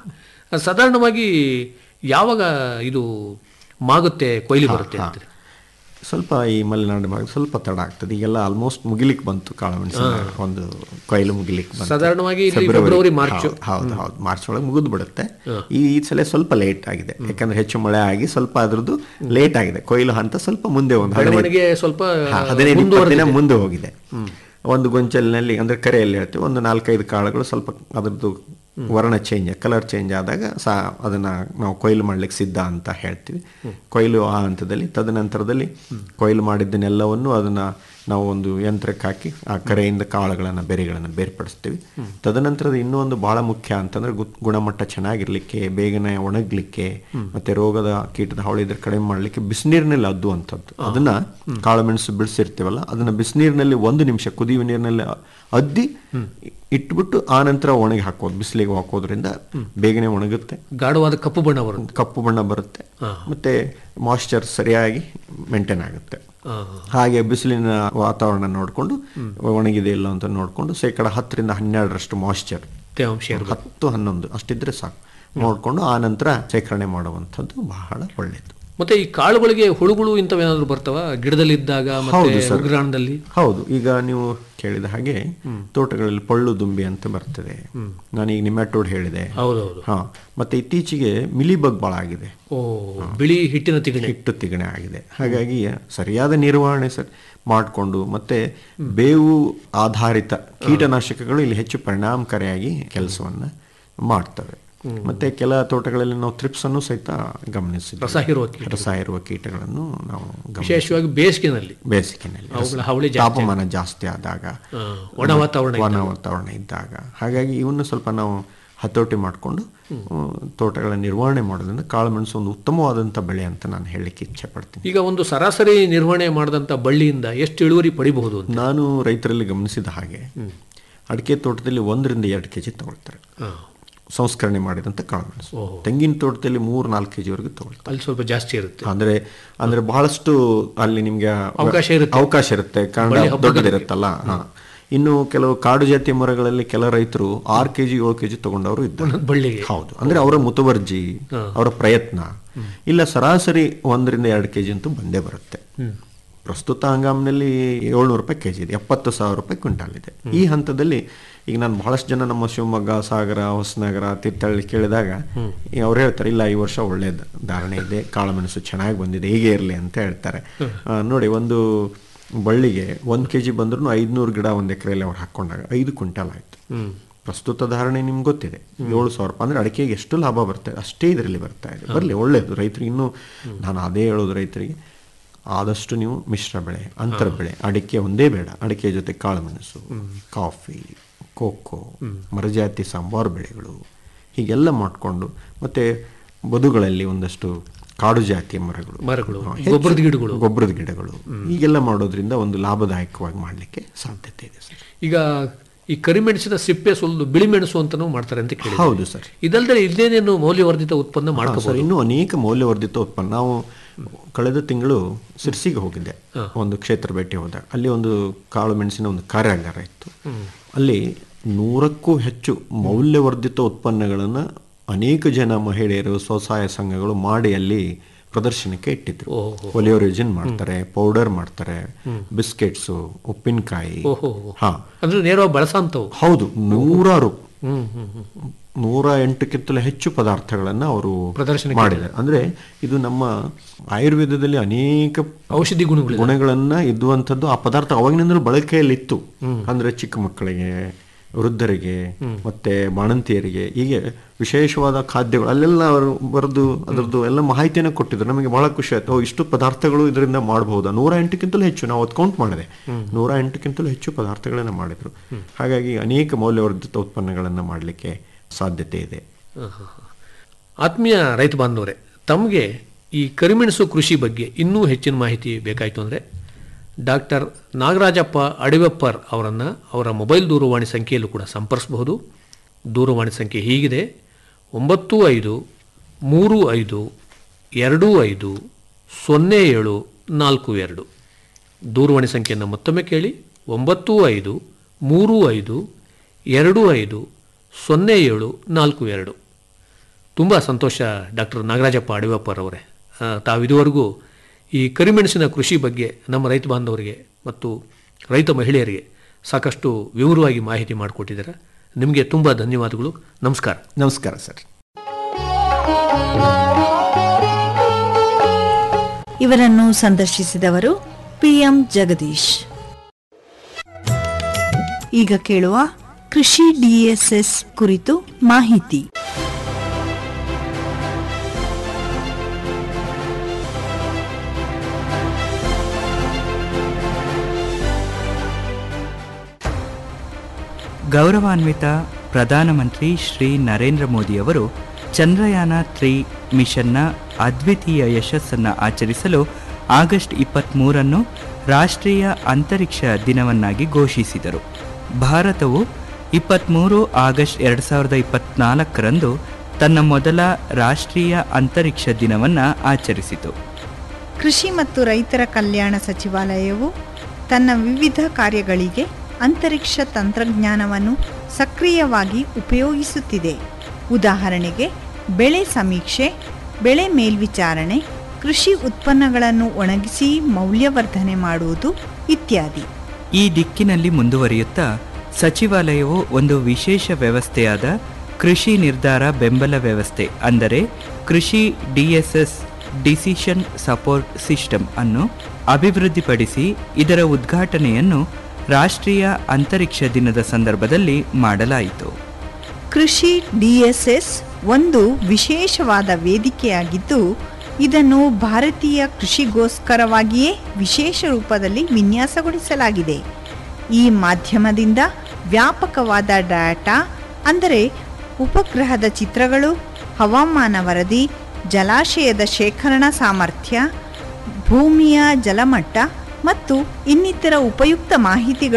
ಆ, ಸಾಧಾರಣವಾಗಿ ಯಾವಾಗ ಇದು ಮಾಗುತ್ತೆ ಕೊಯ್ಲಿ ಬರುತ್ತೆ ಅಂತೀರಿ ಸ್ವಲ್ಪ ಈ ಮಲೆನಾಡು ಭಾಗ ಸ್ವಲ್ಪ ತಡ ಆಗ್ತದೆ ಈಗೆಲ್ಲ ಆಲ್ಮೋಸ್ಟ್ ಮುಗಿಲಿಕ್ಕೆ ಬಂತು ಕಾಳುಮೆಣಸಿನ ಒಂದು ಕೊಯ್ಲು ಮುಗಿಲಿಕ್ಕೆ ಬಂತು ಸಾಧಾರಣವಾಗಿ ಇಲ್ಲಿ ಫೆಬ್ರವರಿ, ಮಾರ್ಚ್. ಹೌದು, ಹೌದು ಹೌದು ಮಾರ್ಚ್ ಒಳಗೆ ಮುಗಿದು ಬಿಡುತ್ತೆ ಈ ಈ ಸಲ ಸ್ವಲ್ಪ ಲೇಟ್ ಆಗಿದೆ ಯಾಕಂದ್ರೆ ಹೆಚ್ಚು ಮಳೆ ಆಗಿ ಸ್ವಲ್ಪ ಅದ್ರದ್ದು ಲೇಟ್ ಆಗಿದೆ ಕೊಯ್ಲು ಹಂತ ಸ್ವಲ್ಪ ಮುಂದೆ ಒಂದು ಹದಿನೈದು ಬೆಳವಣಿಗೆ ಸ್ವಲ್ಪ ಹಾ, ಹದಿನೈದು ಇಪ್ಪತ್ತು ದಿನ ಮುಂದುವರೆದಿದೆ. ಮುಂದೆ ಹೋಗಿದೆ ಒಂದು ಗೊಂಚಲಿನಲ್ಲಿ ಅಂದ್ರೆ ಕರೆಯಲ್ಲಿ ಹೇಳ್ತೀವಿ ಒಂದು ನಾಲ್ಕೈದು ಕಾಳುಗಳು ಸ್ವಲ್ಪ ಅದ್ರದ್ದು ವರ್ಣ ಚೇಂಜ್ ಕಲರ್ ಚೇಂಜ್ ಆದಾಗ ಸಾ ಅದನ್ನ ನಾವು ಕೊಯ್ಲು ಮಾಡ್ಲಿಕ್ಕೆ ಸಿದ್ಧ ಅಂತ ಹೇಳ್ತೀವಿ ಕೊಯ್ಲು ಆ ಹಂತದಲ್ಲಿ ತದನಂತರದಲ್ಲಿ ಕೊಯ್ಲು ಮಾಡಿದ್ದನ್ನೆಲ್ಲವನ್ನು ಅದನ್ನ ನಾವು ಒಂದು ಯಂತ್ರಕ್ಕೆ ಹಾಕಿ ಆ ಕರೆಯಿಂದ ಕಾಳುಗಳನ್ನು ಬೆರೆಗಳನ್ನು ಬೇರ್ಪಡಿಸ್ತೀವಿ ತದನಂತರದ ಇನ್ನೂ ಒಂದು ಬಹಳ ಮುಖ್ಯ ಅಂತಂದ್ರೆ ಗು- ಗುಣಮಟ್ಟ ಚೆನ್ನಾಗಿರ್ಲಿಕ್ಕೆ ಬೇಗನೆ ಒಣಗ್ಲಿಕ್ಕೆ ಮತ್ತೆ ರೋಗದ ಕೀಟದ ಹಾವಳಿ ಇದ್ರೆ ಕಡಿಮೆ ಮಾಡ್ಲಿಕ್ಕೆ ಬಿಸಿನೀರಿನಲ್ಲಿ ಅದ್ದುವಂಥದ್ದು ಅದನ್ನ ಕಾಳುಮೆಣಸು ಬಿಡಿಸಿರ್ತೀವಲ್ಲ ಅದನ್ನ ಬಿಸಿನೀರಿನಲ್ಲಿ ಒಂದು ನಿಮಿಷ ಕುದಿಯುವ ನೀರಿನಲ್ಲಿ ಅದ್ದಿ ಇಟ್ಬಿಟ್ಟು ಆ ನಂತರ ಒಣಗಿ ಹಾಕೋದು ಬಿಸಿಲಿಗೆ ಹಾಕೋದ್ರಿಂದ ಬೇಗನೆ ಒಣಗುತ್ತೆ ಗಾಢವಾದ ಕಪ್ಪು ಬಣ್ಣ ಬರುತ್ತೆ ಕಪ್ಪು ಬಣ್ಣ ಬರುತ್ತೆ ಮತ್ತೆ ಮಾಯ್ಶ್ಚರ್ ಸರಿಯಾಗಿ ಮೇಂಟೈನ್ ಆಗುತ್ತೆ ಹಾಗೆ ಬಿಸಿಲಿನ ವಾತಾವರಣ ನೋಡಿಕೊಂಡು ಒಣಗಿದೆ ಇಲ್ಲ ಅಂತ ನೋಡಿಕೊಂಡು ಶೇಕಡ ಹತ್ತರಿಂದ ಹನ್ನೆರಡರಷ್ಟು ಮಾಯ್ಶ್ಚರ್ ತೇವಾಂಶ ಇರ್ಬೇಕು. ಹತ್ತು ಹನ್ನೊಂದು ಅಷ್ಟಿದ್ರೆ ಸಾಕು ನೋಡಿಕೊಂಡು ಆ ನಂತರ ಶೇಖರಣೆ ಮಾಡುವಂಥದ್ದು ಬಹಳ ಒಳ್ಳೆಯದು ಮತ್ತೆ ಈ ಕಾಳುಗಳಿಗೆ ಹುಳುಗಳು ಇಂಥವೇನಾದ್ರು ಬರ್ತಾವ ಗಿಡದಲ್ಲಿ ಇದ್ದಾಗ ಮತ್ತೆ ಹೌದು ಸರ್. ಉಗ್ರಾಣದಲ್ಲಿ ಹೌದು ಈಗ ನೀವು ಕೇಳಿದ ಹಾಗೆ ತೋಟಗಳಲ್ಲಿ ಪಳ್ಳು ದುಂಬಿ ಅಂತ ಬರ್ತದೆ ನಾನೀಗ ನಿಮ್ಯಾಟೋಡ್ ಹೇಳಿದೆ ಹೌದೌದು ಹಾ ಮತ್ತೆ ಇತ್ತೀಚೆಗೆ ಮಿಲಿಬಗ್ ಭಾಳ ಆಗಿದೆ ಓ ಬಿಳಿ ಹಿಟ್ಟಿನ ತಿಗಣೆ ಹಿಟ್ಟು ತಿಗಣೆ ಆಗಿದೆ ಹಾಗಾಗಿ ಸರಿಯಾದ ನಿರ್ವಹಣೆ ಸರ್ ಮಾಡಿಕೊಂಡು ಮತ್ತೆ ಬೇವು ಆಧಾರಿತ ಕೀಟನಾಶಕಗಳು ಇಲ್ಲಿ ಹೆಚ್ಚು ಪರಿಣಾಮಕಾರಿಯಾಗಿ ಕೆಲಸವನ್ನ ಮಾಡ್ತವೆ ಮತ್ತೆ ಕೆಲ ತೋಟಗಳಲ್ಲಿ ನಾವು ಥ್ರಿಪ್ಸ್ ಅನ್ನು ಸಹಿತ ಗಮನಿಸಿದ್ವಿ ರಸ ಹೀರುವ ಕೀಟ. ರಸ ಇರುವ ಕೀಟಗಳನ್ನು ನಾವು ಗಮನಿಸಿದ್ವಿ. ವಿಶೇಷವಾಗಿ ಬೇಸಿಗೆನಲ್ಲಿ ಬೇಸಿಗೆನಲ್ಲಿ ಅವುಗಳ ಹಾವಳಿ ಜಾಸ್ತಿ ತಾಪಮಾನ ಜಾಸ್ತಿ ಆದಾಗ ಆ, ಒಣ ವಾತಾವರಣ ಒಣ ಇದ್ದಾಗ. ವಾತಾವರಣ ಇದ್ದಾಗ ಹಾಗಾಗಿ ಇವನ್ನು ಸ್ವಲ್ಪ ನಾವು ಹತೋಟಿ ಮಾಡಿಕೊಂಡು ತೋಟಗಳ ನಿರ್ವಹಣೆ ಮಾಡೋದ್ರಿಂದ ಕಾಳುಮೆಣಸು ಒಂದು ಉತ್ತಮವಾದಂಥ ಬೆಳೆ ಅಂತ ನಾನು ಹೇಳಲಿಕ್ಕೆ ಇಚ್ಛೆ ಪಡ್ತೀನಿ ಈಗ ಒಂದು ಸರಾಸರಿ ನಿರ್ವಹಣೆ ಮಾಡಿದಂತ ಬಳ್ಳಿಯಿಂದ ಎಷ್ಟು ಇಳುವರಿ ಪಡಿಬಹುದು ಅಂತ ನಾನು ರೈತರಲ್ಲಿ ಗಮನಿಸಿದ ಹಾಗೆ ಅಡಿಕೆ ತೋಟದಲ್ಲಿ ಒಂದರಿಂದ ಎರಡು ಕೆ ಜಿ ತಗೊಳ್ತಾರೆ ಸಂಸ್ಕರಣೆ ಮಾಡಿದಂಥ ಕಾಳುಮೆಣಸು ತೆಂಗಿನ ತೋಟದಲ್ಲಿ ಮೂರು ನಾಲ್ಕು ಕೆ ಜಿವರೆಗೂ ತಗೊಳ್ತಾರೆ ಅಲ್ಲಿ ಸ್ವಲ್ಪ ಜಾಸ್ತಿ ಇರುತ್ತೆ ಅಂದ್ರೆ ಅಂದ್ರೆ ಬಹಳಷ್ಟು ಅಲ್ಲಿ ನಿಮ್ಗೆ ಅವಕಾಶ ಇರುತ್ತೆ. ಅವಕಾಶ ಇರುತ್ತೆ ಕಾರಣ ಬಳ್ಳಿ ಹಬ್ಬಗಳಿಗೆ. ದೊಡ್ಡದಿರುತ್ತಲ್ಲ ಹಾ. ಇನ್ನು ಕೆಲವು ಕಾಡು ಜಾತಿಯ ಮರಗಳಲ್ಲಿ ಕೆಲ ರೈತರು ಆರು ಕೆಜಿ ಏಳು ಕೆಜಿ ತಗೊಂಡವರು ಇದ್ದಾರೆ ಬಳ್ಳಿಗೆ ಹೌದು ಅಂದ್ರೆ ಅವರ ಮುತುವರ್ಜಿ ಅವರ ಪ್ರಯತ್ನ ಇಲ್ಲ ಸರಾಸರಿ ಒಂದರಿಂದ ಎರಡು ಕೆಜಿ ಅಂತೂ ಬಂದೇ ಬರುತ್ತೆ ಪ್ರಸ್ತುತ ಹಂಗಾಮಿನಲ್ಲಿ ಏಳ್ನೂರು ರೂಪಾಯಿ ಕೆಜಿ ಇದೆ ಎಪ್ಪತ್ತು ಸಾವಿರ ರೂಪಾಯಿ ಕ್ವಿಂಟಾಲ್ ಇದೆ ಈ ಹಂತದಲ್ಲಿ ಈಗ ನಾನು ಬಹಳಷ್ಟು ಜನ ನಮ್ಮ ಶಿವಮೊಗ್ಗ ಸಾಗರ ಹೊಸನಗರ ತೀರ್ಥಹಳ್ಳಿ ಕೇಳಿದಾಗ ಅವ್ರು ಹೇಳ್ತಾರೆ ಇಲ್ಲ ಈ ವರ್ಷ ಒಳ್ಳೆ ಧಾರಣೆ ಇದೆ ಕಾಳುಮೆಣಸು ಚೆನ್ನಾಗಿ ಬಂದಿದೆ ಹೀಗೆ ಇರಲಿ ಅಂತ ಹೇಳ್ತಾರೆ ಆ, ನೋಡಿ ಒಂದು ಬಳ್ಳಿಗೆ ಒಂದು ಕೆ ಜಿ ಬಂದ್ರೂ ಐದುನೂರು ಗಿಡ ಒಂದು ಎಕರೆಯಲ್ಲಿ ಅವ್ರು ಹಾಕೊಂಡಾಗ ಐದು ಕ್ವಿಂಟಾಲ್ ಆಯ್ತು ಪ್ರಸ್ತುತ ಧಾರಣೆ ನಿಮ್ಗೆ ಗೊತ್ತಿದೆ ಏಳು ಸಾವಿರ ರೂಪಾಯಿ ಅಂದ್ರೆ ಅಡಿಕೆಗೆ ಎಷ್ಟು ಲಾಭ ಬರ್ತದೆ ಅಷ್ಟೇ ಇದರಲ್ಲಿ ಬರ್ತಾ ಇದೆ ಬರಲಿ ಒಳ್ಳೇದು ರೈತರಿಗೆ ಇನ್ನೂ ನಾನು ಅದೇ ಹೇಳೋದು ರೈತರಿಗೆ ಆದಷ್ಟು ನೀವು ಮಿಶ್ರ ಬೆಳೆ ಅಂತರ ಬೆಳೆ ಅಡಿಕೆ ಒಂದೇ ಬೇಡ ಅಡಿಕೆ ಜೊತೆ ಕಾಳುಮೆಣಸು ಕಾಫಿ ಕೋಕೋ ಮರಜಾತಿ ಸಾಂಬಾರು ಬೆಳೆಗಳು ಹೀಗೆಲ್ಲ ಮಾಡಿಕೊಂಡು ಮತ್ತೆ ಬದುಗಳಲ್ಲಿ ಒಂದಷ್ಟು ಕಾಡು ಜಾತಿಯ ಮರಗಳು ಮರಗಳು, ಹಾ, ಹೆಚ್ಚು ಗೊಬ್ಬರದ ಗಿಡಗಳು. ಗೊಬ್ಬರದ ಗಿಡಗಳು ಹೀಗೆಲ್ಲ ಮಾಡೋದ್ರಿಂದ ಒಂದು ಲಾಭದಾಯಕವಾಗಿ ಮಾಡಲಿಕ್ಕೆ ಸಾಧ್ಯತೆ ಇದೆ ಸರ್ ಈಗ ಈ ಕರಿಮೆಣಸಿನ ಸಿಪ್ಪೆ ಸುಲಿದು ಬಿಳಿ ಮೆಣಸು ಅಂತಾನೂ ಮಾಡ್ತಾರೆ ಅಂತ ಕೇಳಿ ಹೌದು ಸರ್ ಇದಲ್ಲದೆ ಇದೇನೇನು ಮೌಲ್ಯವರ್ಧಿತ ಉತ್ಪನ್ನ ಹಾ, ಸರ್ ಮಾಡ್ಕೋಬಹುದು ಇನ್ನೂ ಅನೇಕ ಮೌಲ್ಯವರ್ಧಿತ ಉತ್ಪನ್ನ ನಾವು ಕಳೆದ ತಿಂಗಳು ಸಿರ್ಸಿಗೆ ಹೋಗಿದ್ದೆ ಒಂದು ಕ್ಷೇತ್ರ ಭೇಟಿ ಹೋದಾಗ ಅಲ್ಲಿ ಒಂದು ಕಾಳು ಮೆಣಸಿನ ಒಂದು ಕಾರ್ಯಾಗಾರ ಇತ್ತು ಅಲ್ಲಿ ನೂರಕ್ಕೂ ಹೆಚ್ಚು ಮೌಲ್ಯವರ್ಧಿತ ಉತ್ಪನ್ನಗಳನ್ನು ಅನೇಕ ಜನ ಮಹಿಳೆಯರು ಸ್ವಸಹಾಯ ಸಂಘಗಳು ಮಾಡಿ ಅಲ್ಲಿ ಪ್ರದರ್ಶನಕ್ಕೆ ಇಟ್ಟಿದ್ರು ಒಲಿಯೋರಿಜಿನ್ ಮಾಡ್ತಾರೆ ಪೌಡರ್ ಮಾಡ್ತಾರೆ ಬಿಸ್ಕೆಟ್ಸು ಉಪ್ಪಿನಕಾಯಿ ಓಹೋ ಹಾ ಅಂದ್ರೆ ನೇರವಾಗಿ ಬಳಸಂತವು ಹೌದು ನೂರಾರು ಹ್ಮ್ ಹ್ಮ್ ಹ್ಮ್ ನೂರ ಎಂಟಕ್ಕಿಂತಲೂ ಹೆಚ್ಚು ಪದಾರ್ಥಗಳನ್ನ ಅವರು ಪ್ರದರ್ಶನಕ್ಕೆ ಮಾಡಿದ್ದಾರೆ ಅಂದ್ರೆ ಇದು ನಮ್ಮ ಆಯುರ್ವೇದದಲ್ಲಿ ಅನೇಕ ಔಷಧಿ ಗುಣಗಳು ಗುಣಗಳನ್ನ ಇದ್ದುವಂಥದ್ದು ಆ ಪದಾರ್ಥ ಅವಾಗಿನಿಂದಲೂ ಬಳಕೆಯಲ್ಲಿ ಇತ್ತು ಅಂದ್ರೆ ಚಿಕ್ಕ ಮಕ್ಕಳಿಗೆ ವೃದ್ಧರಿಗೆ ಮತ್ತೆ ಬಾಣಂತಿಯರಿಗೆ ಹೀಗೆ ವಿಶೇಷವಾದ ಖಾದ್ಯಗಳು ಅಲ್ಲೆಲ್ಲ ಅವರು ಬರೆದು ಅದರದ್ದು ಎಲ್ಲ ಮಾಹಿತಿಯನ್ನು ಕೊಟ್ಟಿದ್ರು ನಮಗೆ ಬಹಳ ಖುಷಿ ಆಯ್ತು ಓ ಇಷ್ಟು ಪದಾರ್ಥಗಳು ಇದರಿಂದ ಮಾಡಬಹುದಾ ನೂರ ಎಂಟಕ್ಕಿಂತಲೂ ಹೆಚ್ಚು ನಾವು ಅದು ಕೌಂಟ್ ಮಾಡಿದೆ ನೂರ ಎಂಟಕ್ಕಿಂತಲೂ ಹೆಚ್ಚು ಪದಾರ್ಥಗಳನ್ನ ಮಾಡಿದ್ರು ಹಾಗಾಗಿ ಅನೇಕ ಮೌಲ್ಯವರ್ಧಿತ ಉತ್ಪನ್ನಗಳನ್ನು ಮಾಡಲಿಕ್ಕೆ ಸಾಧ್ಯತೆ ಇದೆ ಆತ್ಮೀಯ ರೈತ ಬಾಂಧವರೇ ತಮಗೆ ಈ ಕರಿಮೆಣಸು ಕೃಷಿ ಬಗ್ಗೆ ಇನ್ನೂ ಹೆಚ್ಚಿನ ಮಾಹಿತಿ ಬೇಕಾಯಿತು ಅಂದರೆ ಡಾಕ್ಟರ್ ನಾಗರಾಜಪ್ಪ ಅಡಿವೆಪ್ಪರ್ ಅವರನ್ನು ಅವರ ಮೊಬೈಲ್ ದೂರವಾಣಿ ಸಂಖ್ಯೆಯಲ್ಲೂ ಕೂಡ ಸಂಪರ್ಸಬಹುದು ದೂರವಾಣಿ ಸಂಖ್ಯೆ ಹೀಗಿದೆ ಒಂಬತ್ತು ಐದು ಮೂರು ಐದು ಎರಡು ಐದು ಸೊನ್ನೆ ಏಳು ನಾಲ್ಕು ಎರಡು ದೂರವಾಣಿ ಸಂಖ್ಯೆಯನ್ನು ಮತ್ತೊಮ್ಮೆ ಕೇಳಿ ಒಂಬತ್ತು ಐದು ಮೂರು ಐದು ಎರಡು ಐದು ಸೊನ್ನೆ ಏಳು ನಾಲ್ಕು ಎರಡು ತುಂಬ ಸಂತೋಷ ಡಾಕ್ಟರ್ ನಾಗರಾಜಪ್ಪ ಅಡಿವಪ್ಪರ್ ಅವರೇ ಆ, ತಾವಿದುವರೆಗೂ ಈ ಕರಿಮೆಣಸಿನ ಕೃಷಿ ಬಗ್ಗೆ ನಮ್ಮ ರೈತ ಬಾಂಧವರಿಗೆ ಮತ್ತು ರೈತ ಮಹಿಳೆಯರಿಗೆ ಸಾಕಷ್ಟು ವಿವರವಾಗಿ ಮಾಹಿತಿ ಮಾಡಿಕೊಟ್ಟಿದ್ದಾರೆ ನಿಮಗೆ ತುಂಬ ಧನ್ಯವಾದಗಳು ನಮಸ್ಕಾರ ನಮಸ್ಕಾರ ಸರ್ ಇವರನ್ನು ಸಂದರ್ಶಿಸಿದವರು ಪಿಎಂ ಜಗದೀಶ್ ಈಗ ಕೇಳುವ ಕೃಷಿ ಡಿಎಸ್ಎಸ್ ಕುರಿತು ಮಾಹಿತಿ ಗೌರವಾನ್ವಿತ ಪ್ರಧಾನಮಂತ್ರಿ ಶ್ರೀ ನರೇಂದ್ರ ಮೋದಿಯವರು ಚಂದ್ರಯಾನ ತ್ರೀ ಮಿಷನ್ನ ಅದ್ವಿತೀಯ ಯಶಸ್ಸನ್ನು ಆಚರಿಸಲು ಆಗಸ್ಟ್ ಇಪ್ಪತ್ತ್ಮೂರನ್ನು ರಾಷ್ಟ್ರೀಯ ಅಂತರಿಕ್ಷ ದಿನವನ್ನಾಗಿ ಘೋಷಿಸಿದರು ಭಾರತವು ಇಪ್ಪತ್ತ್ಮೂರು ಆಗಸ್ಟ್ ಎರಡು ಸಾವಿರದ ಇಪ್ಪತ್ತ್ನಾಲ್ಕರಂದು ತನ್ನ ಮೊದಲ ರಾಷ್ಟ್ರೀಯ ಅಂತರಿಕ್ಷ ದಿನವನ್ನು ಆಚರಿಸಿತು ಕೃಷಿ ಮತ್ತು ರೈತರ ಕಲ್ಯಾಣ ಸಚಿವಾಲಯವು ತನ್ನ ವಿವಿಧ ಕಾರ್ಯಗಳಿಗೆ ಅಂತರಿಕ್ಷ ತಂತ್ರಜ್ಞಾನವನ್ನು ಸಕ್ರಿಯವಾಗಿ ಉಪಯೋಗಿಸುತ್ತಿದೆ ಉದಾಹರಣೆಗೆ ಬೆಳೆ ಸಮೀಕ್ಷೆ ಬೆಳೆ ಮೇಲ್ವಿಚಾರಣೆ ಕೃಷಿ ಉತ್ಪನ್ನಗಳನ್ನು ಒಣಗಿಸಿ ಮೌಲ್ಯವರ್ಧನೆ ಮಾಡುವುದು ಇತ್ಯಾದಿ ಈ ದಿಕ್ಕಿನಲ್ಲಿ ಮುಂದುವರಿಯುತ್ತಾ ಸಚಿವಾಲಯವು ಒಂದು ವಿಶೇಷ ವ್ಯವಸ್ಥೆಯಾದ ಕೃಷಿ ನಿರ್ಧಾರ ಬೆಂಬಲ ವ್ಯವಸ್ಥೆ ಅಂದರೆ ಕೃಷಿ ಡಿಎಸ್ಎಸ್ ಡಿಸಿಷನ್ ಸಪೋರ್ಟ್ ಸಿಸ್ಟಮ್ ಅನ್ನು ಅಭಿವೃದ್ಧಿಪಡಿಸಿ ಇದರ ಉದ್ಘಾಟನೆಯನ್ನು ರಾಷ್ಟ್ರೀಯ ಅಂತರಿಕ್ಷ ದಿನದ ಸಂದರ್ಭದಲ್ಲಿ ಮಾಡಲಾಯಿತು ಕೃಷಿ ಡಿಎಸ್ಎಸ್ ಒಂದು ವಿಶೇಷವಾದ ವೇದಿಕೆಯಾಗಿದ್ದು ಇದನ್ನು ಭಾರತೀಯ ಕೃಷಿಗೋಸ್ಕರವಾಗಿಯೇ ವಿಶೇಷ ರೂಪದಲ್ಲಿ ವಿನ್ಯಾಸಗೊಳಿಸಲಾಗಿದೆ ಈ ಮಾಧ್ಯಮದಿಂದ ವ್ಯಾಪಕವಾದ ಡಾಟಾ ಅಂದರೆ ಉಪಗ್ರಹದ ಚಿತ್ರಗಳು ಹವಾಮಾನ ವರದಿ ಜಲಾಶಯದ ಶೇಖರಣಾ ಸಾಮರ್ಥ್ಯ ಭೂಮಿಯ ಜಲಮಟ್ಟ ಮತ್ತು ಇನ್ನಿತರ ಉಪಯುಕ್ತ ಮಾಹಿತಿಗಳು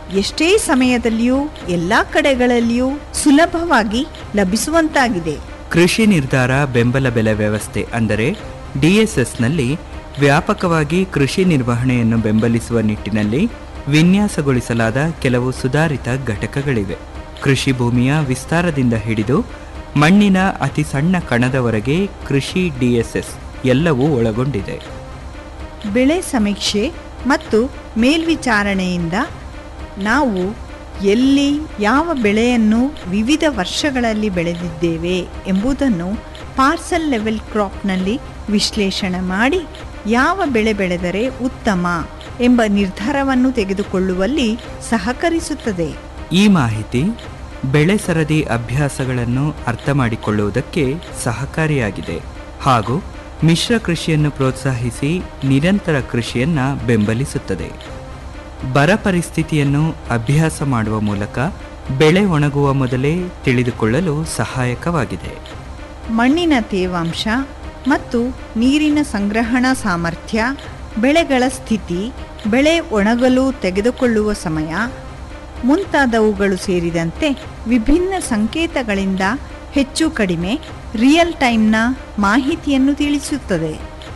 ಎಷ್ಟೇ ಸಮಯದಲ್ಲಿಯೂ ಎಲ್ಲ ಕಡೆಗಳಲ್ಲಿಯೂ ಸುಲಭವಾಗಿ ಲಭಿಸುವಂತಾಗಿದೆ ಕೃಷಿ ನಿರ್ಧಾರ ಬೆಂಬಲ ಬೆಲೆ ವ್ಯವಸ್ಥೆ ಅಂದರೆ ಡಿಎಸ್ಎಸ್ನಲ್ಲಿ ವ್ಯಾಪಕವಾಗಿ ಕೃಷಿ ನಿರ್ವಹಣೆಯನ್ನು ಬೆಂಬಲಿಸುವ ನಿಟ್ಟಿನಲ್ಲಿ ವಿನ್ಯಾಸಗೊಳಿಸಲಾದ ಕೆಲವು ಸುಧಾರಿತ ಘಟಕಗಳಿವೆ ಕೃಷಿ ಭೂಮಿಯ ವಿಸ್ತಾರದಿಂದ ಹಿಡಿದು ಮಣ್ಣಿನ ಅತಿ ಸಣ್ಣ ಕಣದವರೆಗೆ ಕೃಷಿ ಡಿಎಸ್ಎಸ್ ಎಲ್ಲವೂ ಒಳಗೊಂಡಿದೆ ಬೆಳೆ ಸಮೀಕ್ಷೆ ಮತ್ತು ಮೇಲ್ವಿಚಾರಣೆಯಿಂದ ನಾವು ಎಲ್ಲಿ ಯಾವ ಬೆಳೆಯನ್ನು ವಿವಿಧ ವರ್ಷಗಳಲ್ಲಿ ಬೆಳೆದಿದ್ದೇವೆ ಎಂಬುದನ್ನು ಪಾರ್ಸಲ್ ಲೆವೆಲ್ ಕ್ರಾಪ್ನಲ್ಲಿ ವಿಶ್ಲೇಷಣೆ ಮಾಡಿ ಯಾವ ಬೆಳೆ ಬೆಳೆದರೆ ಉತ್ತಮ ಎಂಬ ನಿರ್ಧಾರವನ್ನು ತೆಗೆದುಕೊಳ್ಳುವಲ್ಲಿ ಸಹಕರಿಸುತ್ತದೆ ಈ ಮಾಹಿತಿ ಬೆಳೆ ಸರದಿ ಅಭ್ಯಾಸಗಳನ್ನು ಅರ್ಥ ಮಾಡಿಕೊಳ್ಳುವುದಕ್ಕೆ ಸಹಕಾರಿಯಾಗಿದೆ ಹಾಗೂ ಮಿಶ್ರ ಕೃಷಿಯನ್ನು ಪ್ರೋತ್ಸಾಹಿಸಿ ನಿರಂತರ ಕೃಷಿಯನ್ನ ಬೆಂಬಲಿಸುತ್ತದೆ ಬರ ಪರಿಸ್ಥಿತಿಯನ್ನು ಅಭ್ಯಾಸ ಮಾಡುವ ಮೂಲಕ ಬೆಳೆ ಒಣಗುವ ಮೊದಲೇ ತಿಳಿದುಕೊಳ್ಳಲು ಸಹಾಯಕವಾಗಿದೆ ಮಣ್ಣಿನ ತೇವಾಂಶ ಮತ್ತು ನೀರಿನ ಸಂಗ್ರಹಣಾ ಸಾಮರ್ಥ್ಯ ಬೆಳೆಗಳ ಸ್ಥಿತಿ ಬೆಳೆ ಒಣಗಲು ತೆಗೆದುಕೊಳ್ಳುವ ಸಮಯ ಮುಂತಾದವುಗಳು ಸೇರಿದಂತೆ ವಿಭಿನ್ನ ಸಂಕೇತಗಳಿಂದ ಹೆಚ್ಚು ಕಡಿಮೆ ರಿಯಲ್ ಟೈಮ್ನ ಮಾಹಿತಿಯನ್ನು ತಿಳಿಸುತ್ತದೆ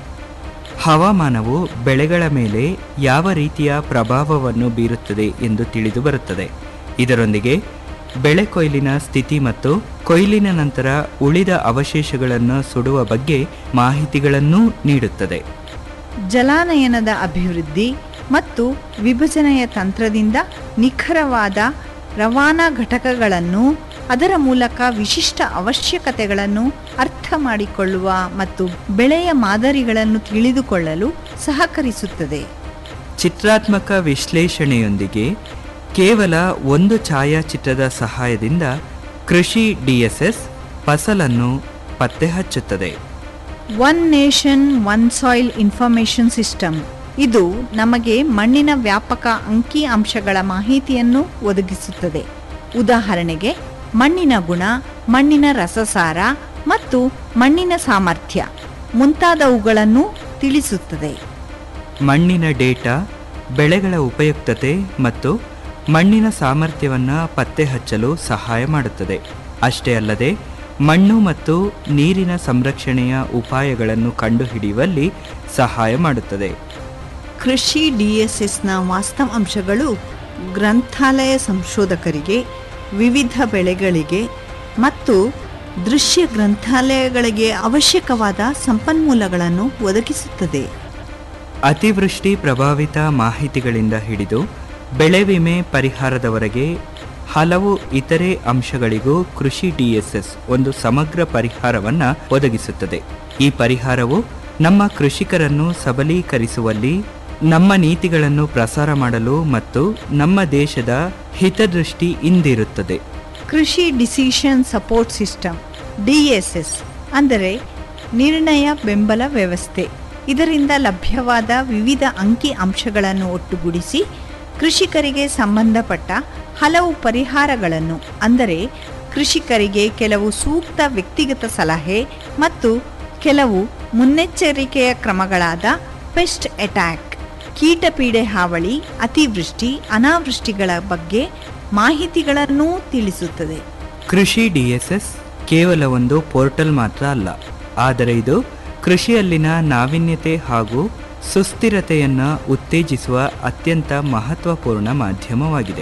ಹವಾಮಾನವು ಬೆಳೆಗಳ ಮೇಲೆ ಯಾವ ರೀತಿಯ ಪ್ರಭಾವವನ್ನು ಬೀರುತ್ತದೆ ಎಂದು ತಿಳಿದು ಬರುತ್ತದೆ ಇದರೊಂದಿಗೆ ಬೆಳೆ ಕೊಯ್ಲಿನ ಸ್ಥಿತಿ ಮತ್ತು ಕೊಯ್ಲಿನ ನಂತರ ಉಳಿದ ಅವಶೇಷಗಳನ್ನು ಸುಡುವ ಬಗ್ಗೆ ಮಾಹಿತಿಗಳನ್ನೂ ನೀಡುತ್ತದೆ ಜಲಾನಯನದ ಅಭಿವೃದ್ಧಿ ಮತ್ತು ವಿಭಜನೆಯ ತಂತ್ರದಿಂದ ನಿಖರವಾದ ರವಾನಾ ಘಟಕಗಳನ್ನು ಅದರ ಮೂಲಕ ವಿಶಿಷ್ಟ ಅವಶ್ಯಕತೆಗಳನ್ನು ಅರ್ಥ ಮಾಡಿಕೊಳ್ಳುವ ಮತ್ತು ಬೆಳೆಯ ಮಾದರಿಗಳನ್ನು ತಿಳಿದುಕೊಳ್ಳಲು ಸಹಕರಿಸುತ್ತದೆ ಚಿತ್ರಾತ್ಮಕ ವಿಶ್ಲೇಷಣೆಯೊಂದಿಗೆ ಕೇವಲ ಒಂದು ಛಾಯಾಚಿತ್ರದ ಸಹಾಯದಿಂದ ಕೃಷಿ ಡಿಎಸ್ಎಸ್ ಫಸಲನ್ನು ಪತ್ತೆ ಹಚ್ಚುತ್ತದೆ one nation one soil information system ಇದು ನಮಗೆ ಮಣ್ಣಿನ ವ್ಯಾಪಕ ಅಂಕಿ ಅಂಶಗಳ ಮಾಹಿತಿಯನ್ನು ಒದಗಿಸುತ್ತದೆ ಉದಾಹರಣೆಗೆ ಮಣ್ಣಿನ ಗುಣ ಮಣ್ಣಿನ ರಸಸಾರ ಮತ್ತು ಮಣ್ಣಿನ ಸಾಮರ್ಥ್ಯ ಮುಂತಾದವುಗಳನ್ನು ತಿಳಿಸುತ್ತದೆ ಮಣ್ಣಿನ ಡೇಟಾ ಬೆಳೆಗಳ ಉಪಯುಕ್ತತೆ ಮತ್ತು ಮಣ್ಣಿನ ಸಾಮರ್ಥ್ಯವನ್ನು ಪತ್ತೆ ಹಚ್ಚಲು ಸಹಾಯ ಮಾಡುತ್ತದೆ ಅಷ್ಟೇ ಅಲ್ಲದೆ ಮಣ್ಣು ಮತ್ತು ನೀರಿನ ಸಂರಕ್ಷಣೆಯ ಉಪಾಯಗಳನ್ನು ಕಂಡುಹಿಡಿಯುವಲ್ಲಿ ಸಹಾಯ ಮಾಡುತ್ತದೆ ಕೃಷಿ ಡಿಎಸ್ಎಸ್ನ ವಾಸ್ತವಾಂಶಗಳು ಗ್ರಂಥಾಲಯ ಸಂಶೋಧಕರಿಗೆ ವಿವಿಧ ಬೆಳೆಗಳಿಗೆ ಮತ್ತು ದೃಶ್ಯ ಗ್ರಂಥಾಲಯಗಳಿಗೆ ಅವಶ್ಯಕವಾದ ಸಂಪನ್ಮೂಲಗಳನ್ನು ಒದಗಿಸುತ್ತದೆ ಅತಿವೃಷ್ಟಿ ಪ್ರಭಾವಿತ ಮಾಹಿತಿಗಳಿಂದ ಹಿಡಿದು ಬೆಳೆ ವಿಮೆ ಪರಿಹಾರದವರೆಗೆ ಹಲವು ಇತರೆ ಅಂಶಗಳಿಗೂ ಕೃಷಿ ಡಿಎಸ್ಎಸ್ ಒಂದು ಸಮಗ್ರ ಪರಿಹಾರವನ್ನು ಒದಗಿಸುತ್ತದೆ ಈ ಪರಿಹಾರವು ನಮ್ಮ ಕೃಷಿಕರನ್ನು ಸಬಲೀಕರಿಸುವಲ್ಲಿ ನಮ್ಮ ನೀತಿಗಳನ್ನು ಪ್ರಸಾರ ಮಾಡಲು ಮತ್ತು ನಮ್ಮ ದೇಶದ ಹಿತದೃಷ್ಟಿ ಇಂದಿರುತ್ತದೆ ಕೃಷಿ ಡಿಸಿಷನ್ ಸಪೋರ್ಟ್ ಸಿಸ್ಟಮ್ ಡಿಎಸ್ಎಸ್ ಅಂದರೆ ನಿರ್ಣಯ ಬೆಂಬಲ ವ್ಯವಸ್ಥೆ ಇದರಿಂದ ಲಭ್ಯವಾದ ವಿವಿಧ ಅಂಕಿ ಅಂಶಗಳನ್ನು ಒಟ್ಟುಗೂಡಿಸಿ ಕೃಷಿಕರಿಗೆ ಸಂಬಂಧಪಟ್ಟ ಹಲವು ಪರಿಹಾರಗಳನ್ನು ಅಂದರೆ ಕೃಷಿಕರಿಗೆ ಕೆಲವು ಸೂಕ್ತ ವ್ಯಕ್ತಿಗತ ಸಲಹೆ ಮತ್ತು ಕೆಲವು ಮುನ್ನೆಚ್ಚರಿಕೆಯ ಕ್ರಮಗಳಾದ ಪೆಸ್ಟ್ ಅಟ್ಯಾಕ್ ಕೀಟಪೀಡೆ ಹಾವಳಿ ಅತಿವೃಷ್ಟಿ ಅನಾವೃಷ್ಟಿಗಳ ಬಗ್ಗೆ ಮಾಹಿತಿಗಳನ್ನೂ ತಿಳಿಸುತ್ತದೆ ಕೃಷಿ ಡಿಎಸ್ಎಸ್ ಕೇವಲ ಒಂದು ಪೋರ್ಟಲ್ ಮಾತ್ರ ಅಲ್ಲ ಆದರೆ ಇದು ಕೃಷಿಯಲ್ಲಿನ ನಾವೀನ್ಯತೆ ಹಾಗೂ ಸುಸ್ಥಿರತೆಯನ್ನು ಉತ್ತೇಜಿಸುವ ಅತ್ಯಂತ ಮಹತ್ವಪೂರ್ಣ ಮಾಧ್ಯಮವಾಗಿದೆ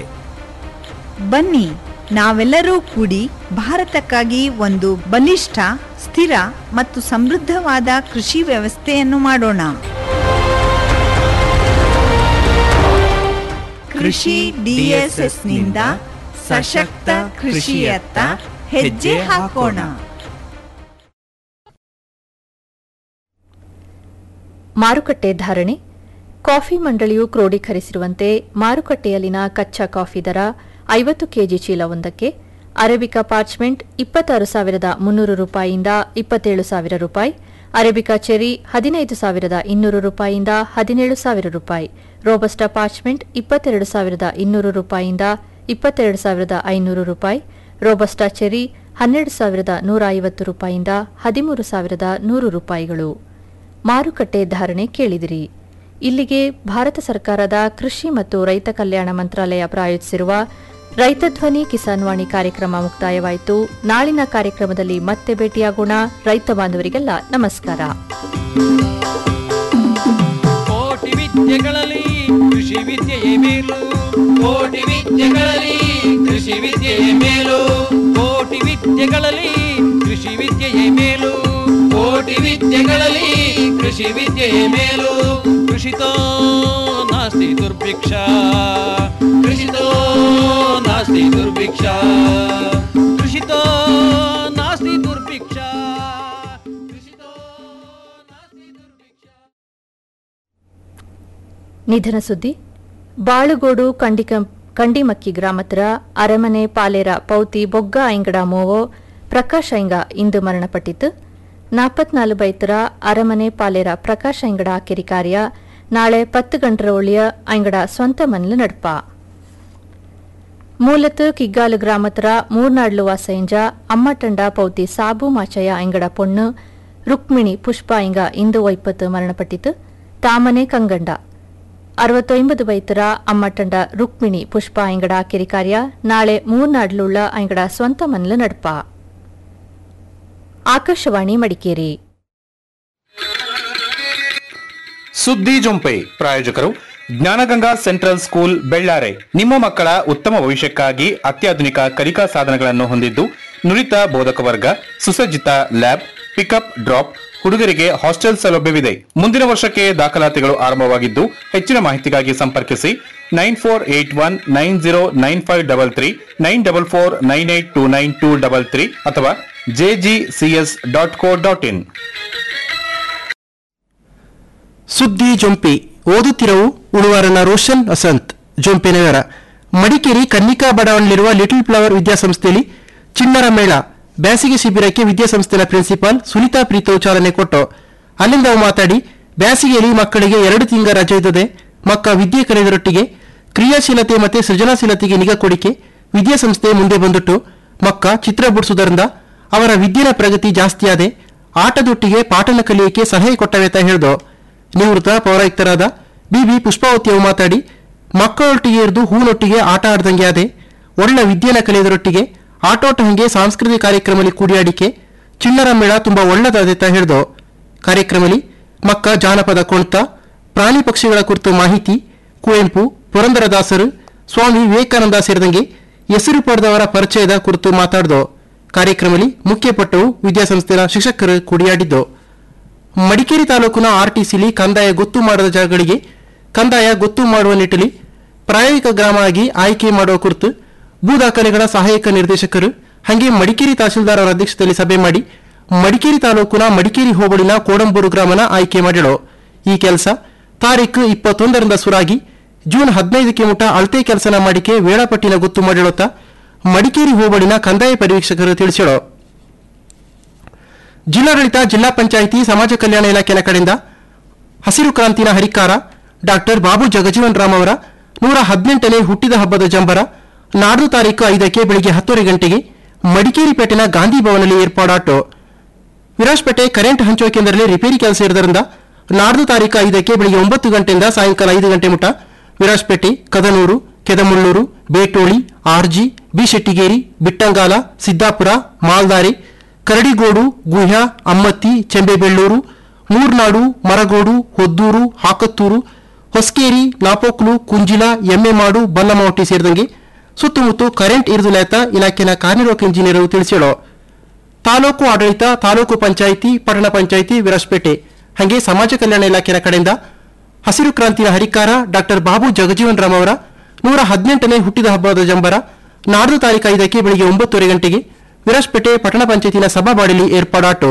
ಬನ್ನಿ ನಾವೆಲ್ಲರೂ ಕೂಡಿ ಭಾರತಕ್ಕಾಗಿ ಒಂದು ಬಲಿಷ್ಠ ಸ್ಥಿರ ಮತ್ತು ಸಮೃದ್ಧವಾದ ಕೃಷಿ ವ್ಯವಸ್ಥೆಯನ್ನು ಮಾಡೋಣ ಕೃಷಿ ಡಿಎಸ್ಎಸ್ನಿಂದ ಸಶಕ್ತ ಕೃಷಿಯತ್ತ ಹೆಜ್ಜೆ ಹಾಕೋಣ ಮಾರುಕಟ್ಟೆ ಧಾರಣೆ ಕಾಫಿ ಮಂಡಳಿಯು ಕ್ರೋಢೀಕರಿಸಿರುವಂತೆ ಮಾರುಕಟ್ಟೆಯಲ್ಲಿನ ಕಚ್ಚಾ ಕಾಫಿ ದರ ಐವತ್ತು ಕೆಜಿ ಚೀಲವೊಂದಕ್ಕೆ ಅರೇಬಿಕಾ ಪಾರ್ಚ್ಮೆಂಟ್ ಇಪ್ಪತ್ತಾರು ಸಾವಿರದ ಮುನ್ನೂರು ರೂಪಾಯಿಯಿಂದ ಇಪ್ಪತ್ತೇಳು ಸಾವಿರ ರೂಪಾಯಿ ಅರೇಬಿಕಾ ಚೆರಿ ಹದಿನೈದು ಸಾವಿರದ ಇನ್ನೂರು ರೂಪಾಯಿಯಿಂದ ಹದಿನೇಳು ಸಾವಿರ ರೂಪಾಯಿ ರೋಬಸ್ಟಾ ಪಾರ್ಚ್ಮೆಂಟ್ ಇಪ್ಪತ್ತೆರಡು ಸಾವಿರದ ಇನ್ನೂರು ರೂಪಾಯಿಯಿಂದ ಇಪ್ಪತ್ತೆರಡು ಸಾವಿರದ ಐನೂರು ರೂಪಾಯಿ ರೋಬಸ್ಟಾ ಚೆರಿ ಹನ್ನೆರಡು ಸಾವಿರದ ನೂರ ಐವತ್ತು ರೂಪಾಯಿಯಿಂದ ಹದಿಮೂರು ಸಾವಿರದ ನೂರು ರೂಪಾಯಿಗಳು ಮಾರುಕಟ್ಟೆ ಧಾರಣೆ ಕೇಳಿದಿರಿ ಇಲ್ಲಿಗೆ ಭಾರತ ಸರ್ಕಾರದ ಕೃಷಿ ಮತ್ತು ರೈತ ಕಲ್ಯಾಣ ಮಂತ್ರಾಲಯ ಪ್ರಾಯೋಜಿಸಿರುವ ರೈತ ಧ್ವನಿ ಕಿಸಾನ್ ವಾಣಿ ಕಾರ್ಯಕ್ರಮ ಮುಕ್ತಾಯವಾಯಿತು ನಾಳಿನ ಕಾರ್ಯಕ್ರಮದಲ್ಲಿ ಮತ್ತೆ ಭೇಟಿಯಾಗೋಣ ರೈತ ಬಾಂಧವರಿಗೆಲ್ಲ ನಮಸ್ಕಾರ ಕೋಟಿ ವಿದ್ಯೆಗಳಲ್ಲಿ ಕೃಷಿ ವಿದ್ಯೆಯೇ ಮೇಲು ಕೋಟಿ ವಿದ್ಯೆಗಳಲ್ಲಿ ಕೃಷಿ ವಿದ್ಯೆಯೇ ಮೇಲು ಕೋಟಿ ವಿದ್ಯೆಗಳಲ್ಲಿ ಕೃಷಿ ವಿದ್ಯೆಯೇ ಮೇಲು ಕೋಟಿ ವಿದ್ಯೆಗಳಲ್ಲಿ ಕೃಷಿ ವಿದ್ಯೆಯೇ ಮೇಲು ಕೃಷಿತೋ ನಾಸ್ತಿ ದುರ್ಭಿಕ್ಷ ಕೃಷಿತೋ ನಾಸ್ತಿ ದುರ್ಭಿಕ್ಷ ಕೃಷಿತೋ ನಾಸ್ತಿ ದುರ್ಭಿಕ್ಷ ನಿಧನ ಸುದ್ದಿ ಬಾಳುಗೋಡು ಕಂಡಿಕ ಕಂಡಿಮಕ್ಕಿ ಗ್ರಾಮತ್ರ ಅರಮನೆ ಪಾಲೇರ ಪೌತಿ ಬೊಗ್ಗ ಐಂಗಡ ಮೋವೋ ಪ್ರಕಾಶ್ ಐಂಗ ಇಂದು ಮರಣಪಟ್ಟಿತು ನಾಪತ್ನಾಲು ಬೈತರ ಅರಮನೆ ಪಾಲೇರ ಪ್ರಕಾಶ್ ಐಂಗಡ ಕೆರಿ ಕಾರ್ಯ ನಾಳೆ ಪತ್ತು ಗಂಟರ ಒಳಿಯ ಐಂಗಡ ಸ್ವಂತ ಮನ್ಲು ನಡ್ಪ ಮೂಲತು ಕಿಗ್ಗಾಲು ಗ್ರಾಮತ್ರ ಮೂರ್ನಾಡ್ಲು ವಾಸೈಂಜ ಅಮ್ಮಟಂಡ ಪೌತಿ ಸಾಬು ಮಾಚಯ್ಯ ಐಂಗಡ ಪೊಣ್ಣು ರುಕ್ಮಿಣಿ ಪುಷ್ಪ ಐಂಗ ಇಂದು ಒಯ್ಪತ್ತು ಮರಣಪಟ್ಟಿತು ತಾಮನೆ ಕಂಗಂಡ ಅರವತ್ತೊಂಬದು ಬೈತರ ಅಮ್ಮಟಂಡ ರುಕ್ಮಿಣಿ ಪುಷ್ಪ ಐಂಗಡ ಕೆರಿ ಕಾರ್ಯ ನಾಳೆ ಮೂರ್ನಾಡ್ಲುಳ್ಳ ಐಂಗಡ ಸ್ವಂತ ಮನ್ಲು ನಡ್ಪ ಆಕಾಶವಾಣಿ ಮಡಿಕೇರಿ ಸುದ್ದಿ ಜೊಂಪೆ ಪ್ರಾಯೋಜಕರು ಜ್ಞಾನಗಂಗಾ ಸೆಂಟ್ರಲ್ ಸ್ಕೂಲ್ ಬೆಳ್ಳಾರೆ ನಿಮ್ಮ ಮಕ್ಕಳ ಉತ್ತಮ ಭವಿಷ್ಯಕ್ಕಾಗಿ ಅತ್ಯಾಧುನಿಕ ಕಲಿಕಾ ಸಾಧನಗಳನ್ನು ಹೊಂದಿದ್ದು ನುರಿತ ಬೋಧಕ ವರ್ಗ ಸುಸಜ್ಜಿತ ಲ್ಯಾಬ್ ಪಿಕಪ್ ಡ್ರಾಪ್ ಹುಡುಗರಿಗೆ ಹಾಸ್ಟೆಲ್ ಸೌಲಭ್ಯವಿದೆ ಮುಂದಿನ ವರ್ಷಕ್ಕೆ ದಾಖಲಾತಿಗಳು ಆರಂಭವಾಗಿದ್ದು ಹೆಚ್ಚಿನ ಮಾಹಿತಿಗಾಗಿ ಸಂಪರ್ಕಿಸಿ nine four eight one nine zero nine five double three nine double four nine eight two nine two double three ಅಥವಾ JGCS dot co dot in ಸುದ್ದಿ ಜೊಂಪಿ ಓದುತ್ತಿರವು ಉಳುವಾರನ ರೋಷನ್ ವಸಂತ್ ಜೊಂಪೆ ನಗರ ಮಡಿಕೇರಿ ಕನ್ನಿಕಾ ಬಡಾವಣೆಯಲ್ಲಿರುವ ಲಿಟಲ್ ಫ್ಲವರ್ ವಿದ್ಯಾಸಂಸ್ಥೆಯಲ್ಲಿ ಚಿಣ್ಣರ ಮೇಳ ಬೇಸಿಗೆ ಶಿಬಿರಕ್ಕೆ ವಿದ್ಯಾಸಂಸ್ಥೆಯ ಪ್ರಿನ್ಸಿಪಾಲ್ ಸುನೀತಾ ಪ್ರೀತವ್ ಚಾಲನೆ ಕೊಟ್ಟು ಅಲ್ಲಿಂದ ಅವು ಮಾತಾಡಿ ಬೇಸಿಗೆಯಲ್ಲಿ ಮಕ್ಕಳಿಗೆ ಎರಡು ತಿಂಗಳ ರಜೆ ಇದ್ದದೆ ಮಕ್ಕ ವಿದ್ಯೆ ಕಲಿಯುವುದರೊಟ್ಟಿಗೆ ಕ್ರಿಯಾಶೀಲತೆ ಮತ್ತು ಸೃಜನಶೀಲತೆಗೆ ನಿಗಾ ಕೊಡಿಕೆ ವಿದ್ಯಾಸಂಸ್ಥೆ ಮುಂದೆ ಬಂದುಟ್ಟು ಮಕ್ಕ ಚಿತ್ರ ಬಿಡಿಸುವುದರಿಂದ ಅವರ ವಿದ್ಯೆನ ಪ್ರಗತಿ ಜಾಸ್ತಿಯಾದೆ ಆಟದೊಟ್ಟಿಗೆ ಪಾಠನ ಕಲಿಯಕ್ಕೆ ಸಲಹೆ ಕೊಟ್ಟವೆ ಹೇಳ್ದು ನಿವೃತ್ತ ಪೌರಾಯುಕ್ತರಾದ ಬಿಬಿ ಪುಷ್ಪಾವತಿಯವು ಮಾತಾಡಿ ಮಕ್ಕಳೊಟ್ಟಿಗೆ ಇರಿದು ಹೂನೊಟ್ಟಿಗೆ ಆಟ ಆಡ್ದಂಗೆ ಆದೆ ಒಳ್ಳೆ ವಿದ್ಯೆನ ಕಲಿಯೋದರೊಟ್ಟಿಗೆ ಆಟೋಟ ಹಂಗೆ ಸಾಂಸ್ಕೃತಿಕ ಕಾರ್ಯಕ್ರಮದಲ್ಲಿ ಕೂಡಿಯಾಡಿಕೆ ಚಿಣ್ಣರ ಮೇಳ ತುಂಬಾ ಒಳ್ಳೆದಾದೆತ ಹೇಳ್ದು ಕಾರ್ಯಕ್ರಮದಲ್ಲಿ ಮಕ್ಕ ಜಾನಪದ ಕುಣಿತ ಪ್ರಾಣಿ ಪಕ್ಷಿಗಳ ಕುರಿತು ಮಾಹಿತಿ ಕುವೆಂಪು ಪುರಂದರದಾಸರು ಸ್ವಾಮಿ ವಿವೇಕಾನಂದ ಸೇರಿದಂಗೆ ಹೆಸರು ಪಡೆದವರ ಪರಿಚಯದ ಕುರಿತು ಮಾತಾಡ್ದು ಕಾರ್ಯಕ್ರಮದಲ್ಲಿ ಮುಖ್ಯಪಟ್ಟವು ವಿದ್ಯಾಸಂಸ್ಥೆಯ ಶಿಕ್ಷಕರು ಕೂಡಿಯಾಡಿದ್ದು ಮಡಿಕೇರಿ ತಾಲೂಕಿನ ಆರ್ಟಿಸಿಲಿ ಕಂದಾಯ ಗೊತ್ತು ಮಾಡದ ಜಾಗಗಳಿಗೆ ಕಂದಾಯ ಗೊತ್ತು ಮಾಡುವ ನಿಟ್ಟಿನಲ್ಲಿ ಪ್ರಾಯೋಗಿಕ ಗ್ರಾಮ ಆಗಿ ಆಯ್ಕೆ ಮಾಡುವ ಕುರಿತು ಭೂ ದಾಖಲೆಗಳ ಸಹಾಯಕ ನಿರ್ದೇಶಕರು ಹಾಗೆ ಮಡಿಕೇರಿ ತಹಶೀಲ್ದಾರ್ ಅವರ ಅಧ್ಯಕ್ಷತೆಯಲ್ಲಿ ಸಭೆ ಮಾಡಿ ಮಡಿಕೇರಿ ತಾಲೂಕಿನ ಮಡಿಕೇರಿ ಹೋಬಳಿನ ಕೋಡಂಬೂರು ಗ್ರಾಮನ ಆಯ್ಕೆ ಮಾಡಿಳು ಈ ಕೆಲಸ ತಾರೀಕು ಇಪ್ಪತ್ತೊಂದರಿಂದ ಸುರಾಗಿ ಜೂನ್ ಹದಿನೈದಕ್ಕೆ ಮುಟ ಅಳತೆ ಕೆಲಸನ ಮಾಡಿಕೆ ವೇಳಾಪಟ್ಟಿನ ಗೊತ್ತು ಮಾಡಿಳುತ್ತ ಮಡಿಕೇರಿ ಹೋಬಳಿನ ಕಂದಾಯ ಪರೀಕ್ಷಕರು ತಿಳಿಸಿಳು ಜಿಲ್ಲಾಡಳಿತ ಜಿಲ್ಲಾ ಪಂಚಾಯಿತಿ ಸಮಾಜ ಕಲ್ಯಾಣ ಇಲಾಖೆಯ ಕಡೆಯಿಂದ ಹಸಿರು ಕ್ರಾಂತಿನ ಹರಿಕಾರ ಡಾಕ್ಟರ್ ಬಾಬು ಜಗಜೀವನ್ ರಾಮ್ ಅವರ ನೂರ ಹದಿನೆಂಟನೇ ಹುಟ್ಟಿದ ಹಬ್ಬದ ಜಂಬರ ನಾಡ್ದು ತಾರೀಕು ಐದಕ್ಕೆ ಬೆಳಿಗ್ಗೆ ಹತ್ತುವರೆ ಗಂಟೆಗೆ ಮಡಿಕೇರಿ ಪೇಟೆನ ಗಾಂಧಿ ಭವನಲ್ಲಿ ಏರ್ಪಾಡಾಟು ವಿರಾಜ್ಪೇಟೆ ಕರೆಂಟ್ ಹಂಚುವ ಕೇಂದ್ರದಲ್ಲಿ ರಿಪೇರಿ ಕೆಲಸ ಇರೋದ್ರಿಂದ ನಾಡ್ದು ತಾರೀಕು ಐದಕ್ಕೆ ಬೆಳಿಗ್ಗೆ ಒಂಬತ್ತು ಗಂಟೆಯಿಂದ ಸಾಯಂಕಾಲ ಐದು ಗಂಟೆ ಮುಟ ವಿರಾಜ್ಪೇಟೆ ಕದನೂರು ಕೆದಮುಳ್ಳೂರು ಬೇಟೋಳಿ ಆರ್ಜಿ ಬಿ ಶೆಟ್ಟಿಗೇರಿ ಬಿಟ್ಟಂಗಾಲ ಸಿದ್ದಾಪುರ ಮಾಲ್ದಾರಿ ಕರಡಿಗೋಡು ಗುಹ್ಯ ಅಮ್ಮತ್ತಿ ಚೆಂಬೆಬೆಳ್ಳೂರು ಮೂರ್ನಾಡು ಮರಗೋಡು ಹೊದ್ದೂರು ಹಾಕತ್ತೂರು ಹೊಸಕೇರಿ ನಾಪೋಕ್ಲು ಕುಂಜಿಲ ಎಮ್ಮೆಮಾಡು ಬಲ್ಲಮಾವಟಿ ಸೇರಿದಂಗೆ ಸುತ್ತಮುತ್ತ ಕರೆಂಟ್ ಇರಿದುಲೇತ ಇಲಾಖೆಯ ಕಾರ್ಯನಿರ್ವಾಹಕ ಇಂಜಿನಿಯರ್ ತಿಳಿಸಿಳು ತಾಲೂಕು ಆಡಳಿತ ತಾಲೂಕು ಪಂಚಾಯಿತಿ ಪಟ್ಟಣ ಪಂಚಾಯಿತಿ ವಿರಾಜ್ಪೇಟೆ ಹಾಗೆ ಸಮಾಜ ಕಲ್ಯಾಣ ಇಲಾಖೆಯ ಕಡೆಯಿಂದ ಹಸಿರು ಕ್ರಾಂತಿಯ ಹರಿಕಾರ ಡಾಕ್ಟರ್ ಬಾಬು ಜಗಜೀವನ್ ರಾಮ್ ಅವರ ನೂರ ಹದಿನೆಂಟನೇ ಹುಟ್ಟಿದ ಹಬ್ಬದ ಜಂಬರ ನಾಡ್ದು ತಾರೀಕು ಐದಕ್ಕೆ ಬೆಳಿಗ್ಗೆ ಒಂಬತ್ತುವರೆ ಗಂಟೆಗೆ ವಿರಾಜ್ಪೇಟೆ ಪಟ್ಟಣ ಪಂಚಾಯತಿನ ಸಭಾಬಾಡಿಲಿ ಏರ್ಪಾಡಾಟು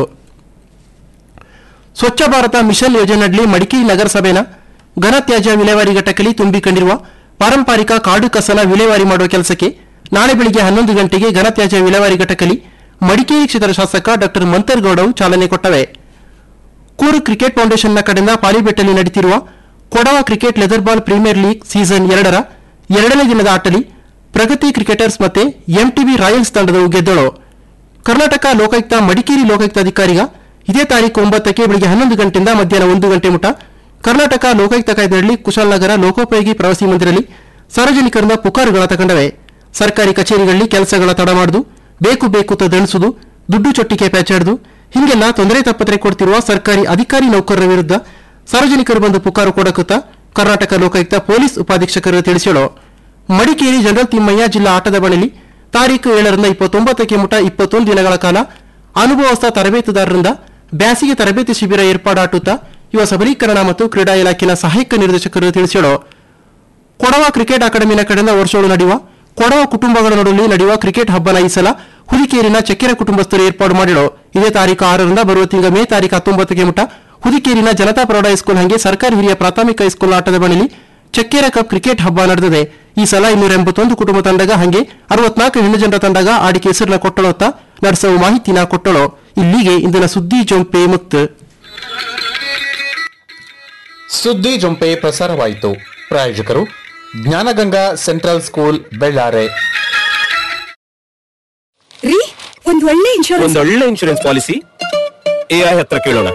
ಸ್ವಚ್ಛ ಭಾರತ ಮಿಷನ್ ಯೋಜನೆಯಲ್ಲಿ ಮಡಿಕೇರಿ ನಗರಸಭೆನ ಘನತ್ಯಾಜ್ಯ ವಿಲೇವಾರಿ ಘಟಕದಲ್ಲಿ ತುಂಬಿಕೊಂಡಿರುವ ಪಾರಂಪರಿಕ ಕಾಡು ಕಸನ ವಿಲೇವಾರಿ ಮಾಡುವ ಕೆಲಸಕ್ಕೆ ನಾಳೆ ಬೆಳಿಗ್ಗೆ ಹನ್ನೊಂದು ಗಂಟೆಗೆ ಘನತ್ಯಾಜ್ಯ ವಿಲೇವಾರಿ ಘಟಕದಲ್ಲಿ ಮಡಿಕೇರಿ ಕ್ಷೇತ್ರ ಶಾಸಕ ಡಾಕ್ಟರ್ ಮಂತರ್ಗೌಡವು ಚಾಲನೆ ಕೊಟ್ಟವೆ ಕೂರು ಕ್ರಿಕೆಟ್ ಫೌಂಡೇಶನ್ನ ಕಡೆಯಿಂದ ಪಾಲಿಬೆಟ್ಟಲ್ಲಿ ನಡೆಯುತ್ತಿರುವ Kodava cricket leather ball premier league season ಎರಡರ ಎರಡನೇ ದಿನದ ಆಟಲಿ ಪ್ರಗತಿ ಕ್ರಿಕೆಟರ್ಸ್ ಮತ್ತೆ ಎಂಟಿಬಿ ರಾಯಲ್ಸ್ ತಂಡದವು ಗೆದ್ದಳು ಕರ್ನಾಟಕ ಲೋಕಾಯುಕ್ತ ಮಡಿಕೇರಿ ಲೋಕಾಯುಕ್ತ ಅಧಿಕಾರಿಗ ಇದೇ ತಾರೀಕು ಒಂಬತ್ತಕ್ಕೆ ಬೆಳಿಗ್ಗೆ ಹನ್ನೊಂದು ಗಂಟೆಯಿಂದ ಮಧ್ಯಾಹ್ನ ಒಂದು ಗಂಟೆ ಮುಟ ಕರ್ನಾಟಕ ಲೋಕಾಯುಕ್ತ ಕಾಯ್ದೆಯಲ್ಲಿ ಕುಶಾಲನಗರ ಲೋಕೋಪಯೋಗಿ ಪ್ರವಾಸಿ ಮಂದಿರಲ್ಲಿ ಸಾರ್ವಜನಿಕರಿಂದ ಪುಕಾರುಗಳ ತಗೊಂಡವೆ ಸರ್ಕಾರಿ ಕಚೇರಿಗಳಲ್ಲಿ ಕೆಲಸಗಳ ತಡ ಮಾಡುದು ಬೇಕು ಬೇಕು ತ ದಣಿಸುದು ದುಡ್ಡು ಚೊಟ್ಟಿಗೆ ಪ್ಯಾಚಾಡುದು ಹೀಗೆಲ್ಲ ತೊಂದರೆ ತಪ್ಪತ್ರೆ ಕೊಡ್ತಿರುವ ಸರ್ಕಾರಿ ಅಧಿಕಾರಿ ನೌಕರರ ವಿರುದ್ಧ ಸಾರ್ವಜನಿಕರು ಬಂದು ಪುಕಾರು ಕೊಡಕುತ್ತ ಕರ್ನಾಟಕ ಲೋಕಾಯುಕ್ತ ಪೊಲೀಸ್ ಉಪಾಧೀಕ್ಷಕರು ತಿಳಿಸಿಳು ಮಡಿಕೇರಿ ಜನರಲ್ ತಿಮ್ಮಯ್ಯ ಜಿಲ್ಲಾ ಆಟದ ಬಳಿಲಿ ತಾರೀಕು ಏಳರಿಂದ ಇಪ್ಪತ್ತೊಂಬತ್ತಕ್ಕೆ ಮುಟ ಇಪ್ಪತ್ತೊಂದು ದಿನಗಳ ಕಾಲ ಅನುಭವಸ್ಥ ತರಬೇತುದಾರರಿಂದ ಬ್ಯಾಸಿಗೆ ತರಬೇತಿ ಶಿಬಿರ ಏರ್ಪಾಡಾಟುತ್ತಾ ಯುವ ಸಬಲೀಕರಣ ಮತ್ತು ಕ್ರೀಡಾ ಇಲಾಖೆಯ ಸಹಾಯಕ ನಿರ್ದೇಶಕರು ತಿಳಿಸಿಳು ಕೊಡವ ಕ್ರಿಕೆಟ್ ಅಕಾಡೆಮಿನ ಕಡೆಯಿಂದ ವರ್ಷಗಳು ನಡೆಯುವ ಕೊಡವ ಕುಟುಂಬಗಳ ನಡುವೆ ನಡೆಯುವ ಕ್ರಿಕೆಟ್ ಹಬ್ಬನ ಈ ಸಲ ಹುದಿಕೇರಿನ ಚಕ್ಕೆರೆ ಕುಟುಂಬಸ್ಥರು ಏರ್ಪಾಡು ಮಾಡಿಳು ಇದೇ ತಾರೀಕು ಆರರಿಂದ ಬರುವ ತಿಂಗಳ ಮೇ ತಾರೀಕು ಹತ್ತೊಂಬತ್ತಕ್ಕೆ ಮುಟ ಹುದಿಕೇರಿನ ಜನತಾ ಪ್ರೌಢ ಹೈಸ್ಕೂಲ್ ಹಂಗೆ ಸರ್ಕಾರಿ ಹಿರಿಯ ಪ್ರಾಥಮಿಕ ಹೈಸ್ಕೂಲ್ ಆಟದ ಬಳಿಲಿ ಚಕ್ಕೆರೆ ಕಪ್ ಕ್ರಿಕೆಟ್ ಹಬ್ಬ ನಡೆದಿದೆ ಈ ಸಲ ಇನ್ನೂರ ಎಂಬತ್ತೊಂದು ಕುಟುಂಬ ತಂಡಗ ಹಂಗೆ ಅರವತ್ನಾಲ್ಕು ಹೆಣ್ಣು ಜನರ ತಂಡಗ ಆಡಿಕೆ ಹೆಸರನ್ನ ಕೊಟ್ಟಳೋತ್ತ ನಡೆಸುವ ಮಾಹಿತಿನ ಕೊಟ್ಟಳು ಇಲ್ಲಿಗೆ ಇಂದಿನ ಸುದ್ದಿ ಜೊಂಪೆ ಮುತ್ತು ಸುದ್ದಿ ಜೊಂಪೆ ಪ್ರಸಾರವಾಯಿತು ಪ್ರಾಯೋಜಕರು ಜ್ಞಾನಗಂಗಾ ಸೆಂಟ್ರಲ್ ಸ್ಕೂಲ್ ಬೆಳ್ಳಾರೆ ರೀ ಒಂದ್ ಒಳ್ಳೆ ಇನ್ಶೂರೆನ್ಸ್ ಒಂದೊಳ್ಳೆ ಇನ್ಶೂರೆನ್ಸ್ ಪಾಲಿಸಿ ಎಐ ಹತ್ರ ಕೇಳೋಣ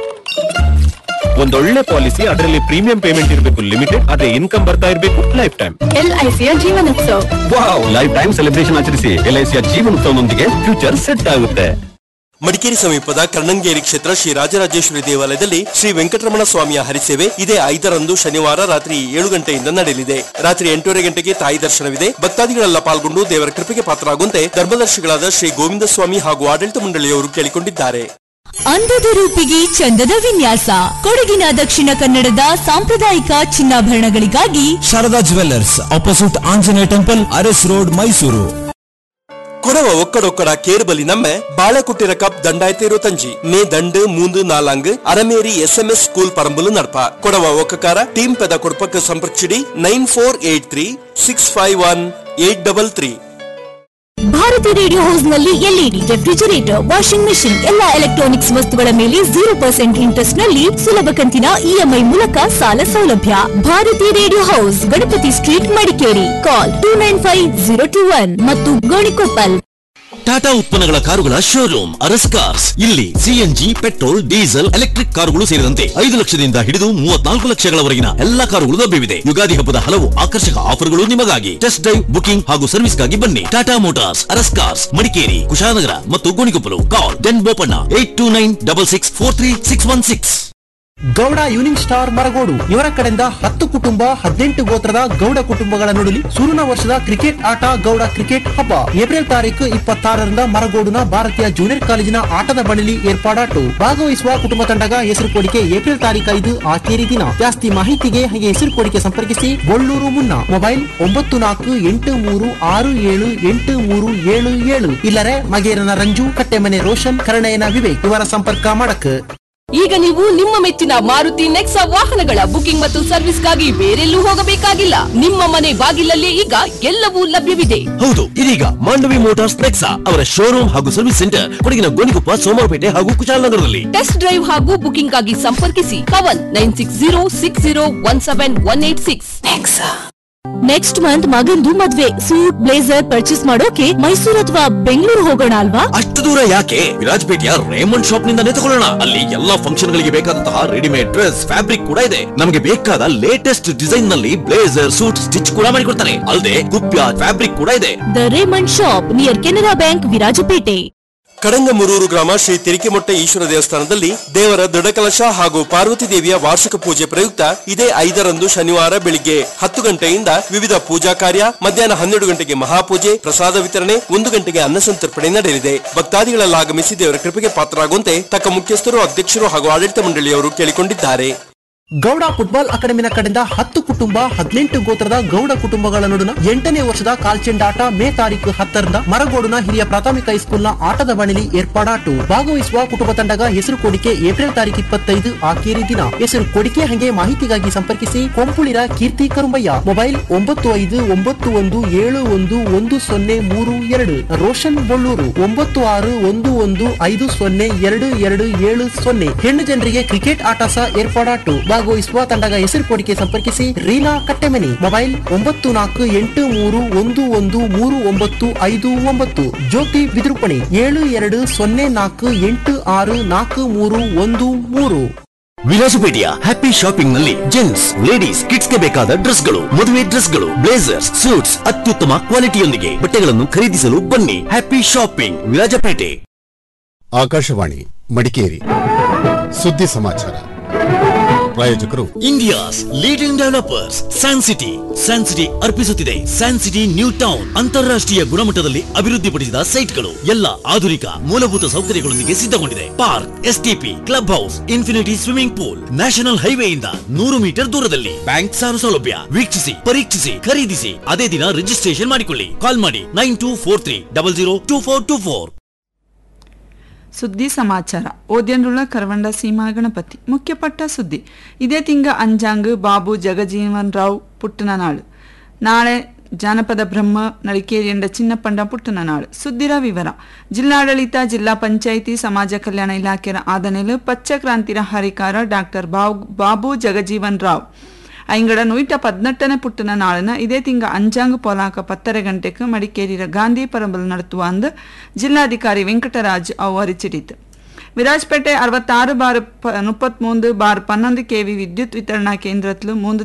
ಒಂದೊಳ್ಳೆ ಪಾಲಿಸಿ ಅದರಲ್ಲಿ ಪ್ರೀಮಿಯಂ ಪೇಮೆಂಟ್ ಇರಬೇಕು ಲಿಮಿಟೆಡ್ ಅದೇ ಇನ್ಕಮ್ ಬರ್ತಾ ಇರಬೇಕು ಲೈಫ್ ಟೈಮ್ ಎಲ್ಐಸಿಯ Jeevanotsav wow life time celebration ಆಚರಿಸಿ ಎಲ್ಐಸಿಯ ಜೀವನೋತ್ಸವದೊಂದಿಗೆ ಫ್ಯೂಚರ್ ಸೆಟ್ ಆಗುತ್ತೆ ಮಡಿಕೇರಿ ಸಮೀಪದ ಕರ್ಣಂಗೇರಿ ಕ್ಷೇತ್ರ ಶ್ರೀ ರಾಜರಾಜೇಶ್ವರಿ ದೇವಾಲಯದಲ್ಲಿ ಶ್ರೀ ವೆಂಕಟರಮಣ ಸ್ವಾಮಿಯ ಹರಿಸೇವೆ ಇದೇ ಐದರಂದು ಶನಿವಾರ ರಾತ್ರಿ ಏಳು ಗಂಟೆಯಿಂದ ನಡೆಯಲಿದೆ ರಾತ್ರಿ ಎಂಟೂವರೆ ಗಂಟೆಗೆ ತಾಯಿ ದರ್ಶನವಿದೆ ಭಕ್ತಾದಿಗಳೆಲ್ಲ ಪಾಲ್ಗೊಂಡು ದೇವರ ಕೃಪೆಗೆ ಪಾತ್ರರಾಗುವಂತೆ ಧರ್ಮದರ್ಶಿಗಳಾದ ಶ್ರೀ ಗೋವಿಂದ ಸ್ವಾಮಿ ಹಾಗೂ ಆಡಳಿತ ಮಂಡಳಿಯವರು ಕೇಳಿಕೊಂಡಿದ್ದಾರೆ ಅಂದದ ರೂಪಿಗೆ ಚಂದದ ವಿನ್ಯಾಸ ಕೊಡಗಿನ ದಕ್ಷಿಣ ಕನ್ನಡದ ಸಾಂಪ್ರದಾಯಿಕ ಚಿನ್ನಾಭರಣಗಳಿಗಾಗಿ Sharada jewellers opposite Anjaneya temple Aras road Mysuru Kodava ಒಕ್ಕಡೊಕ್ಕಡ ಕೇರ್ಬಲಿ ನಮ್ಮೆ ಬಾಳೆ ಕುಟ್ಟಿರ ಕಪ್ ದಂಡಾಯತೆ ಇರೋ ತಂಜಿ ಮೇ ದಂಡು ಮೂಂದು ನಾಲಾಂಗ್ Arameri S M S school ಪರಂಬಲು ನಡ್ಪ ಕೊಡವ ಒಕ್ಕಕಾರ ಟೀಮ್ ಪೆದ ಕೊಡ್ಪಕ್ಕೆ ಸಂಪರ್ಕಿಸಿಡಿ nine four eight three six five one eight double three Bharathi radio house ನಲ್ಲಿ ಎಲ್ಇಡಿ ರೆಫ್ರಿಜರೇಟರ್ ವಾಷಿಂಗ್ ಮೆಷಿನ್ ಎಲ್ಲಾ ಎಲೆಕ್ಟ್ರಾನಿಕ್ಸ್ ವಸ್ತುಗಳ ಮೇಲೆ ಜೀರೋ ಪರ್ಸೆಂಟ್ ಇಂಟ್ರೆಸ್ಟ್ ನಲ್ಲಿ ಸುಲಭ ಕಂತಿನ ಇಎಂಐ ಮೂಲಕ ಸಾಲ ಸೌಲಭ್ಯ Bharathi radio house Ganapathi street Madikeri call two nine five zero two one ಮತ್ತು ಗೋಣಿಕೊಪ್ಪಲ್ ಟಾಟಾ ಉತ್ಪನ್ನಗಳ ಕಾರುಗಳ ಶೋರೂಮ್ ಅರಸ್ ಕಾರ್ಸ್ ಇಲ್ಲಿ ಸಿಎನ್ಜಿ ಪೆಟ್ರೋಲ್ ಡೀಸೆಲ್ ಎಲೆಕ್ಟ್ರಿಕ್ ಕಾರುಗಳು ಸೇರಿದಂತೆ ಐದು ಲಕ್ಷದಿಂದ ಹಿಡಿದು ಮೂವತ್ನಾಲ್ಕು ಲಕ್ಷಗಳವರೆಗಿನ ಎಲ್ಲಾ ಕಾರುಗಳು ಲಭ್ಯವಿದೆ ಯುಗಾದಿ ಹಬ್ಬದ ಹಲವು ಆಕರ್ಷಕ ಆಫರ್ಗಳು ನಿಮಗಾಗಿ ಟೆಸ್ಟ್ ಡ್ರೈವ್ ಬುಕಿಂಗ್ ಹಾಗೂ ಸರ್ವಿಸ್ಗಾಗಿ ಬನ್ನಿ Tata motors Aras cars Madikeri Kushalnagar ಮತ್ತು Gonikoppal call ten Bopanna eight two nine double six four three six one six Gowda ಯೂನಿಂಗ್ ಸ್ಟಾರ್ ಮರಗೋಡು ಇವರ ಕಡೆಯಿಂದ ಹತ್ತು ಕುಟುಂಬ ಹದಿನೆಂಟು ಗೋತ್ರದ ಗೌಡ ಕುಟುಂಬಗಳ ನಡುವೆ ಸೂರ್ಯನ ವರ್ಷದ ಕ್ರಿಕೆಟ್ ಆಟ ಗೌಡ ಕ್ರಿಕೆಟ್ ಹಬ್ಬ ಏಪ್ರಿಲ್ ತಾರೀಕು ಇಪ್ಪತ್ತಾರರಿಂದ ಮರಗೋಡುನ ಭಾರತೀಯ ಜೂನಿಯರ್ ಕಾಲೇಜಿನ ಆಟದ ಬಳಿಲಿ ಏರ್ಪಾಡಾಟು ಭಾಗವಹಿಸುವ ಕುಟುಂಬ ತಂಡಗ ಹೆಸರು ಕೋಡಿಕೆ ಏಪ್ರಿಲ್ ತಾರೀಕು ಐದು ಆಕೇರಿ ದಿನ ಜಾಸ್ತಿ ಮಾಹಿತಿಗೆ ಹಾಗೆ ಹೆಸರು ಕೋಡಿಕೆ ಸಂಪರ್ಕಿಸಿ ಒಳ್ಳೂರು ಮುನ್ನ ಮೊಬೈಲ್ ಒಂಬತ್ತು ನಾಲ್ಕು ಎಂಟು ಮೂರು ಆರು ಏಳು ಎಂಟು ಮೂರು ಏಳು ಏಳು ಇಲ್ಲರೆ ಮಗೇರನ ರಂಜು ಕಟ್ಟೆಮನೆ ರೋಷನ್ ಕರಣಯನ ವಿವೇಕ್ ಇವರ ಸಂಪರ್ಕ ಮಾಡಕ್ ಈಗ ನೀವು ನಿಮ್ಮ ಮೆಚ್ಚಿನ ಮಾರುತಿ ನೆಕ್ಸಾ ವಾಹನಗಳ ಬುಕಿಂಗ್ ಮತ್ತು ಸರ್ವಿಸ್ಗಾಗಿ ಬೇರೆಲ್ಲೂ ಹೋಗಬೇಕಾಗಿಲ್ಲ ನಿಮ್ಮ ಮನೆ ಬಾಗಿಲಲ್ಲೇ ಈಗ ಎಲ್ಲವೂ ಲಭ್ಯವಿದೆ ಹೌದು ಇದೀಗ ಮಾಂಡವಿ ಮೋಟಾರ್ಸ್ ನೆಕ್ಸಾ ಅವರ ಶೋರೂಮ್ ಹಾಗೂ ಸರ್ವಿಸ್ ಸೆಂಟರ್ ಕೊಡಗಿನ ಗೋಣಿಕೊಪ್ಪ ಸೋಮವಾರಪೇಟೆ ಹಾಗೂ ಕುಶಾಲನಗರದಲ್ಲಿ ಟೆಸ್ಟ್ ಡ್ರೈವ್ ಹಾಗೂ ಬುಕಿಂಗ್ ಆಗಿ ಸಂಪರ್ಕಿಸಿ Kavan nine six zero six zero one seven one eight six next month ಮಗಂದು ಮದ್ವೆ ಸೂಟ್ ಬ್ಲೇಸರ್ ಪರ್ಚೇಸ್ ಮಾಡೋಕೆ ಮೈಸೂರು ಅಥವಾ ಬೆಂಗಳೂರು ಹೋಗೋಣ ಅಲ್ವಾ ಅಷ್ಟು ದೂರ ಯಾಕೆ ವಿರಾಜಪೇಟೆಯ ರೇಮಂಡ್ ಶಾಪ್ ನಿಂದಾನೇ ತಗೊಳ್ಳೋಣ ಅಲ್ಲಿ ಎಲ್ಲಾ ಫಂಕ್ಷನ್ ಗಳಿಗೆ ಬೇಕಾದಂತಹ ರೆಡಿಮೇಡ್ ಡ್ರೆಸ್ ಫ್ಯಾಬ್ರಿಕ್ ಕೂಡ ಇದೆ ನಮಗೆ ಬೇಕಾದ ಲೇಟೆಸ್ಟ್ ಡಿಸೈನ್ ನಲ್ಲಿ ಬ್ಲೇಸರ್ ಸೂಟ್ ಸ್ಟಿಚ್ ಕೂಡ ಮಾಡಿಕೊಡ್ತಾರೆ ಅಲ್ಲದೆ ಕುಪ್ಯ ಫ್ಯಾಬ್ರಿಕ್ ಕೂಡ ಇದೆ the Raymond shop near Canara bank Virajpet Kadangamurur ಗ್ರಾಮ ಶ್ರೀ ತಿರಿಕೆಮೊಟ್ಟೆ ಈಶ್ವರ ದೇವಸ್ಥಾನದಲ್ಲಿ ದೇವರ ದೃಢಕಲಶ ಹಾಗೂ ಪಾರ್ವತಿ ದೇವಿಯ ವಾರ್ಷಿಕ ಪೂಜೆ ಪ್ರಯುಕ್ತ ಇದೇ ಐದರಂದು ಶನಿವಾರ ಬೆಳಿಗ್ಗೆ ಹತ್ತು ಗಂಟೆಯಿಂದ ವಿವಿಧ ಪೂಜಾ ಕಾರ್ಯ ಮಧ್ಯಾಹ್ನ ಹನ್ನೆರಡು ಗಂಟೆಗೆ ಮಹಾಪೂಜೆ ಪ್ರಸಾದ ವಿತರಣೆ ಒಂದು ಗಂಟೆಗೆ ಅನ್ನ ಸಂತರ್ಪಣೆ ನಡೆಯಲಿದೆ ಭಕ್ತಾದಿಗಳೆಲ್ಲ ಆಗಮಿಸಿ ದೇವರ ಕೃಪೆಗೆ ಪಾತ್ರರಾಗುವಂತೆ ತಕ್ಕ ಮುಖ್ಯಸ್ಥರು ಅಧ್ಯಕ್ಷರು ಹಾಗೂ ಆಡಳಿತ ಮಂಡಳಿಯವರು ಕೇಳಿಕೊಂಡಿದ್ದಾರೆ ಗೌಡ ಫುಟ್ಬಾಲ್ ಅಕಾಡೆಮಿನ ಕಡೆಯಿಂದ ಹತ್ತು ಕುಟುಂಬ ಹದಿನೆಂಟು ಗೋತ್ರದ ಗೌಡ ಕುಟುಂಬಗಳ ನಡುವಿನ ಎಂಟನೇ ವರ್ಷದ ಕಾಲ್ಚೆಂಡಾಟ ಮೇ ತಾರೀಕು ಹತ್ತರಿಂದ ಮರಗೋಡುನ ಹಿರಿಯ ಪ್ರಾಥಮಿಕ ಹೈಸ್ಕೂಲ್ನ ಆಟದ ಬಣಿಲಿ ಏರ್ಪಾಡಾಟು ಭಾಗವಹಿಸುವ ಕುಟುಂಬ ತಂಡಗ ಹೆಸರು ಕೋಡಿಕೆ ಏಪ್ರಿಲ್ ತಾರೀಕು ಇಪ್ಪತ್ತೈದು ಆಕೇರಿ ದಿನ ಹೆಸರು ಕೋಡಿಕೆ ಹಂಗೆ ಮಾಹಿತಿಗಾಗಿ ಸಂಪರ್ಕಿಸಿ ಕೊಂಪುಳಿರ ಕೀರ್ತಿ ಕರುಂಬಯ್ಯ ಮೊಬೈಲ್ ಒಂಬತ್ತು ಐದು ಒಂಬತ್ತು ಒಂದು ಏಳು ಒಂದು ಒಂದು ಸೊನ್ನೆ ಮೂರು ಎರಡು ರೋಷನ್ ಬೊಳ್ಳೂರು ಒಂಬತ್ತು ಆರು ಒಂದು ಒಂದು ಐದು ಸೊನ್ನೆ ಎರಡು ಎರಡು ಏಳು ಸೊನ್ನೆ ಹೆಣ್ಣು ಜನರಿಗೆ ಕ್ರಿಕೆಟ್ ಆಟ ಸಹ ಏರ್ಪಾಡಾಟು ಭಾಗವಹಿಸುವ ತಂಡಗ ಹೆಸರು ಕೋಡಿಕೆ ಸಂಪರ್ಕಿಸಿ ರೀನಾ ಕಟ್ಟೆಮನಿ ಮೊಬೈಲ್ ಒಂಬತ್ತು ನಾಲ್ಕು ಎಂಟು ಮೂರು ಒಂದು ಒಂದು ಮೂರು ಒಂಬತ್ತು ಐದು ಒಂಬತ್ತು ಜ್ಯೋತಿ ಬಿದಿರುಪಣಿ ಏಳು ಎರಡು ಸೊನ್ನೆ ನಾಲ್ಕು ಎಂಟು ಆರು ನಾಲ್ಕು ಮೂರು ಒಂದು ಮೂರು ವಿಲಾಸಪೇಟೆಯ ಹ್ಯಾಪಿ ಶಾಪಿಂಗ್ ನಲ್ಲಿ ಜೆಂಟ್ಸ್ ಲೇಡೀಸ್ ಕಿಡ್ಸ್ ಗೆ ಬೇಕಾದ ಡ್ರೆಸ್ ಗಳು ಮದುವೆ ಡ್ರೆಸ್ ಗಳು ಬ್ಲೇಸರ್ಸ್ ಸೂಟ್ಸ್ ಅತ್ಯುತ್ತಮ ಕ್ವಾಲಿಟಿಯೊಂದಿಗೆ ಬಟ್ಟೆಗಳನ್ನು ಖರೀದಿಸಲು ಬನ್ನಿ ಹ್ಯಾಪಿ ಶಾಪಿಂಗ್ ವಿರಾಜಪೇಟೆ ಆಕಾಶವಾಣಿ ಮಡಿಕೇರಿ ಸುದ್ದಿ ಸಮಾಚಾರ ಪ್ರಾಯೋಜಕರು India's leading developers San city San city ಅರ್ಪಿಸುತ್ತಿದೆ ಸ್ಯಾನ್ ಸಿಟಿ ನ್ಯೂ ಟೌನ್ ಅಂತಾರಾಷ್ಟ್ರೀಯ ಗುಣಮಟ್ಟದಲ್ಲಿ ಅಭಿವೃದ್ಧಿಪಡಿಸಿದ ಸೈಟ್ಗಳು ಎಲ್ಲ ಆಧುನಿಕ ಮೂಲಭೂತ ಸೌಕರ್ಯಗಳೊಂದಿಗೆ ಸಿದ್ಧಗೊಂಡಿದೆ park STP club house infinity swimming pool national ಹೈವೇಯಿಂದ ನೂರು ಮೀಟರ್ ದೂರದಲ್ಲಿ ಬ್ಯಾಂಕ್ ಸಾಲ ಸೌಲಭ್ಯ ವೀಕ್ಷಿಸಿ ಪರೀಕ್ಷಿಸಿ ಖರೀದಿಸಿ ಅದೇ ದಿನ ರಿಜಿಸ್ಟ್ರೇಷನ್ ಮಾಡಿಕೊಳ್ಳಿ ಕಾಲ್ ಮಾಡಿ nine two four three double zero two four two four ಸುದ್ದಿ ಸಮಾಚಾರ ಓದ್ಯನ್ರುಳ ಕರವಂಡ ಸೀಮಾ ಗಣಪತಿ ಮುಖ್ಯಪಟ್ಟ ಸುದ್ದಿ ಇದೇ ತಿಂಗ ಅಂಜಾಂಗ್ ಬಾಬು ಜಗಜೀವನ್ ರಾವ್ ಪುಟ್ಟನ ನಾಳು ನಾಳೆ ಜಾನಪದ ಬ್ರಹ್ಮ ನಳಿಕೇರಿಯಂಡ ಚಿನ್ನಪ್ಪಂಡ ಪುಟ್ಟನ ನಾಳು ಸುದ್ದಿರ ವಿವರ ಜಿಲ್ಲಾಡಳಿತ ಜಿಲ್ಲಾ ಪಂಚಾಯಿತಿ ಸಮಾಜ ಕಲ್ಯಾಣ ಇಲಾಖೆಯ ಆದನೆಲು ಪಚ್ಚ ಕ್ರಾಂತಿರ ಹರಿಕಾರ ಡಾಕ್ಟರ್ ಬಾಬು ಜಗಜೀವನ್ ರಾವ್ ಐಂಗಡ ನೂಟ ಪದ್ನೆಟ್ಟನೇ ಪುಟ್ಟನ ನಾಳಿನ ಇದೇ ತಿಂಗ ಅಂಜಾಂಗ್ ಪೊಲಾಕ ಪತ್ತರೆ ಗಂಟೆಗೆ ಮಡಿಕೇರಿಯ ಗಾಂಧಿ ಪರಂಬಲ್ ನಡೆಸುವ ಅಂದು ಜಿಲ್ಲಾಧಿಕಾರಿ ವೆಂಕಟರಾಜ್ ಅವು ಅರಿಚಿಡಿತು ವಿರಾಜ್ಪೇಟೆ ಅರವತ್ತಾರು ಬಾರ್ ಮುಪ್ಪತ್ಮೂಂದು ಬಾರ್ ಪನ್ನೊಂದು ಕೆವಿ ವಿದ್ಯುತ್ ವಿತರಣಾ ಕೇಂದ್ರತ್ಲು ಮೂಂದು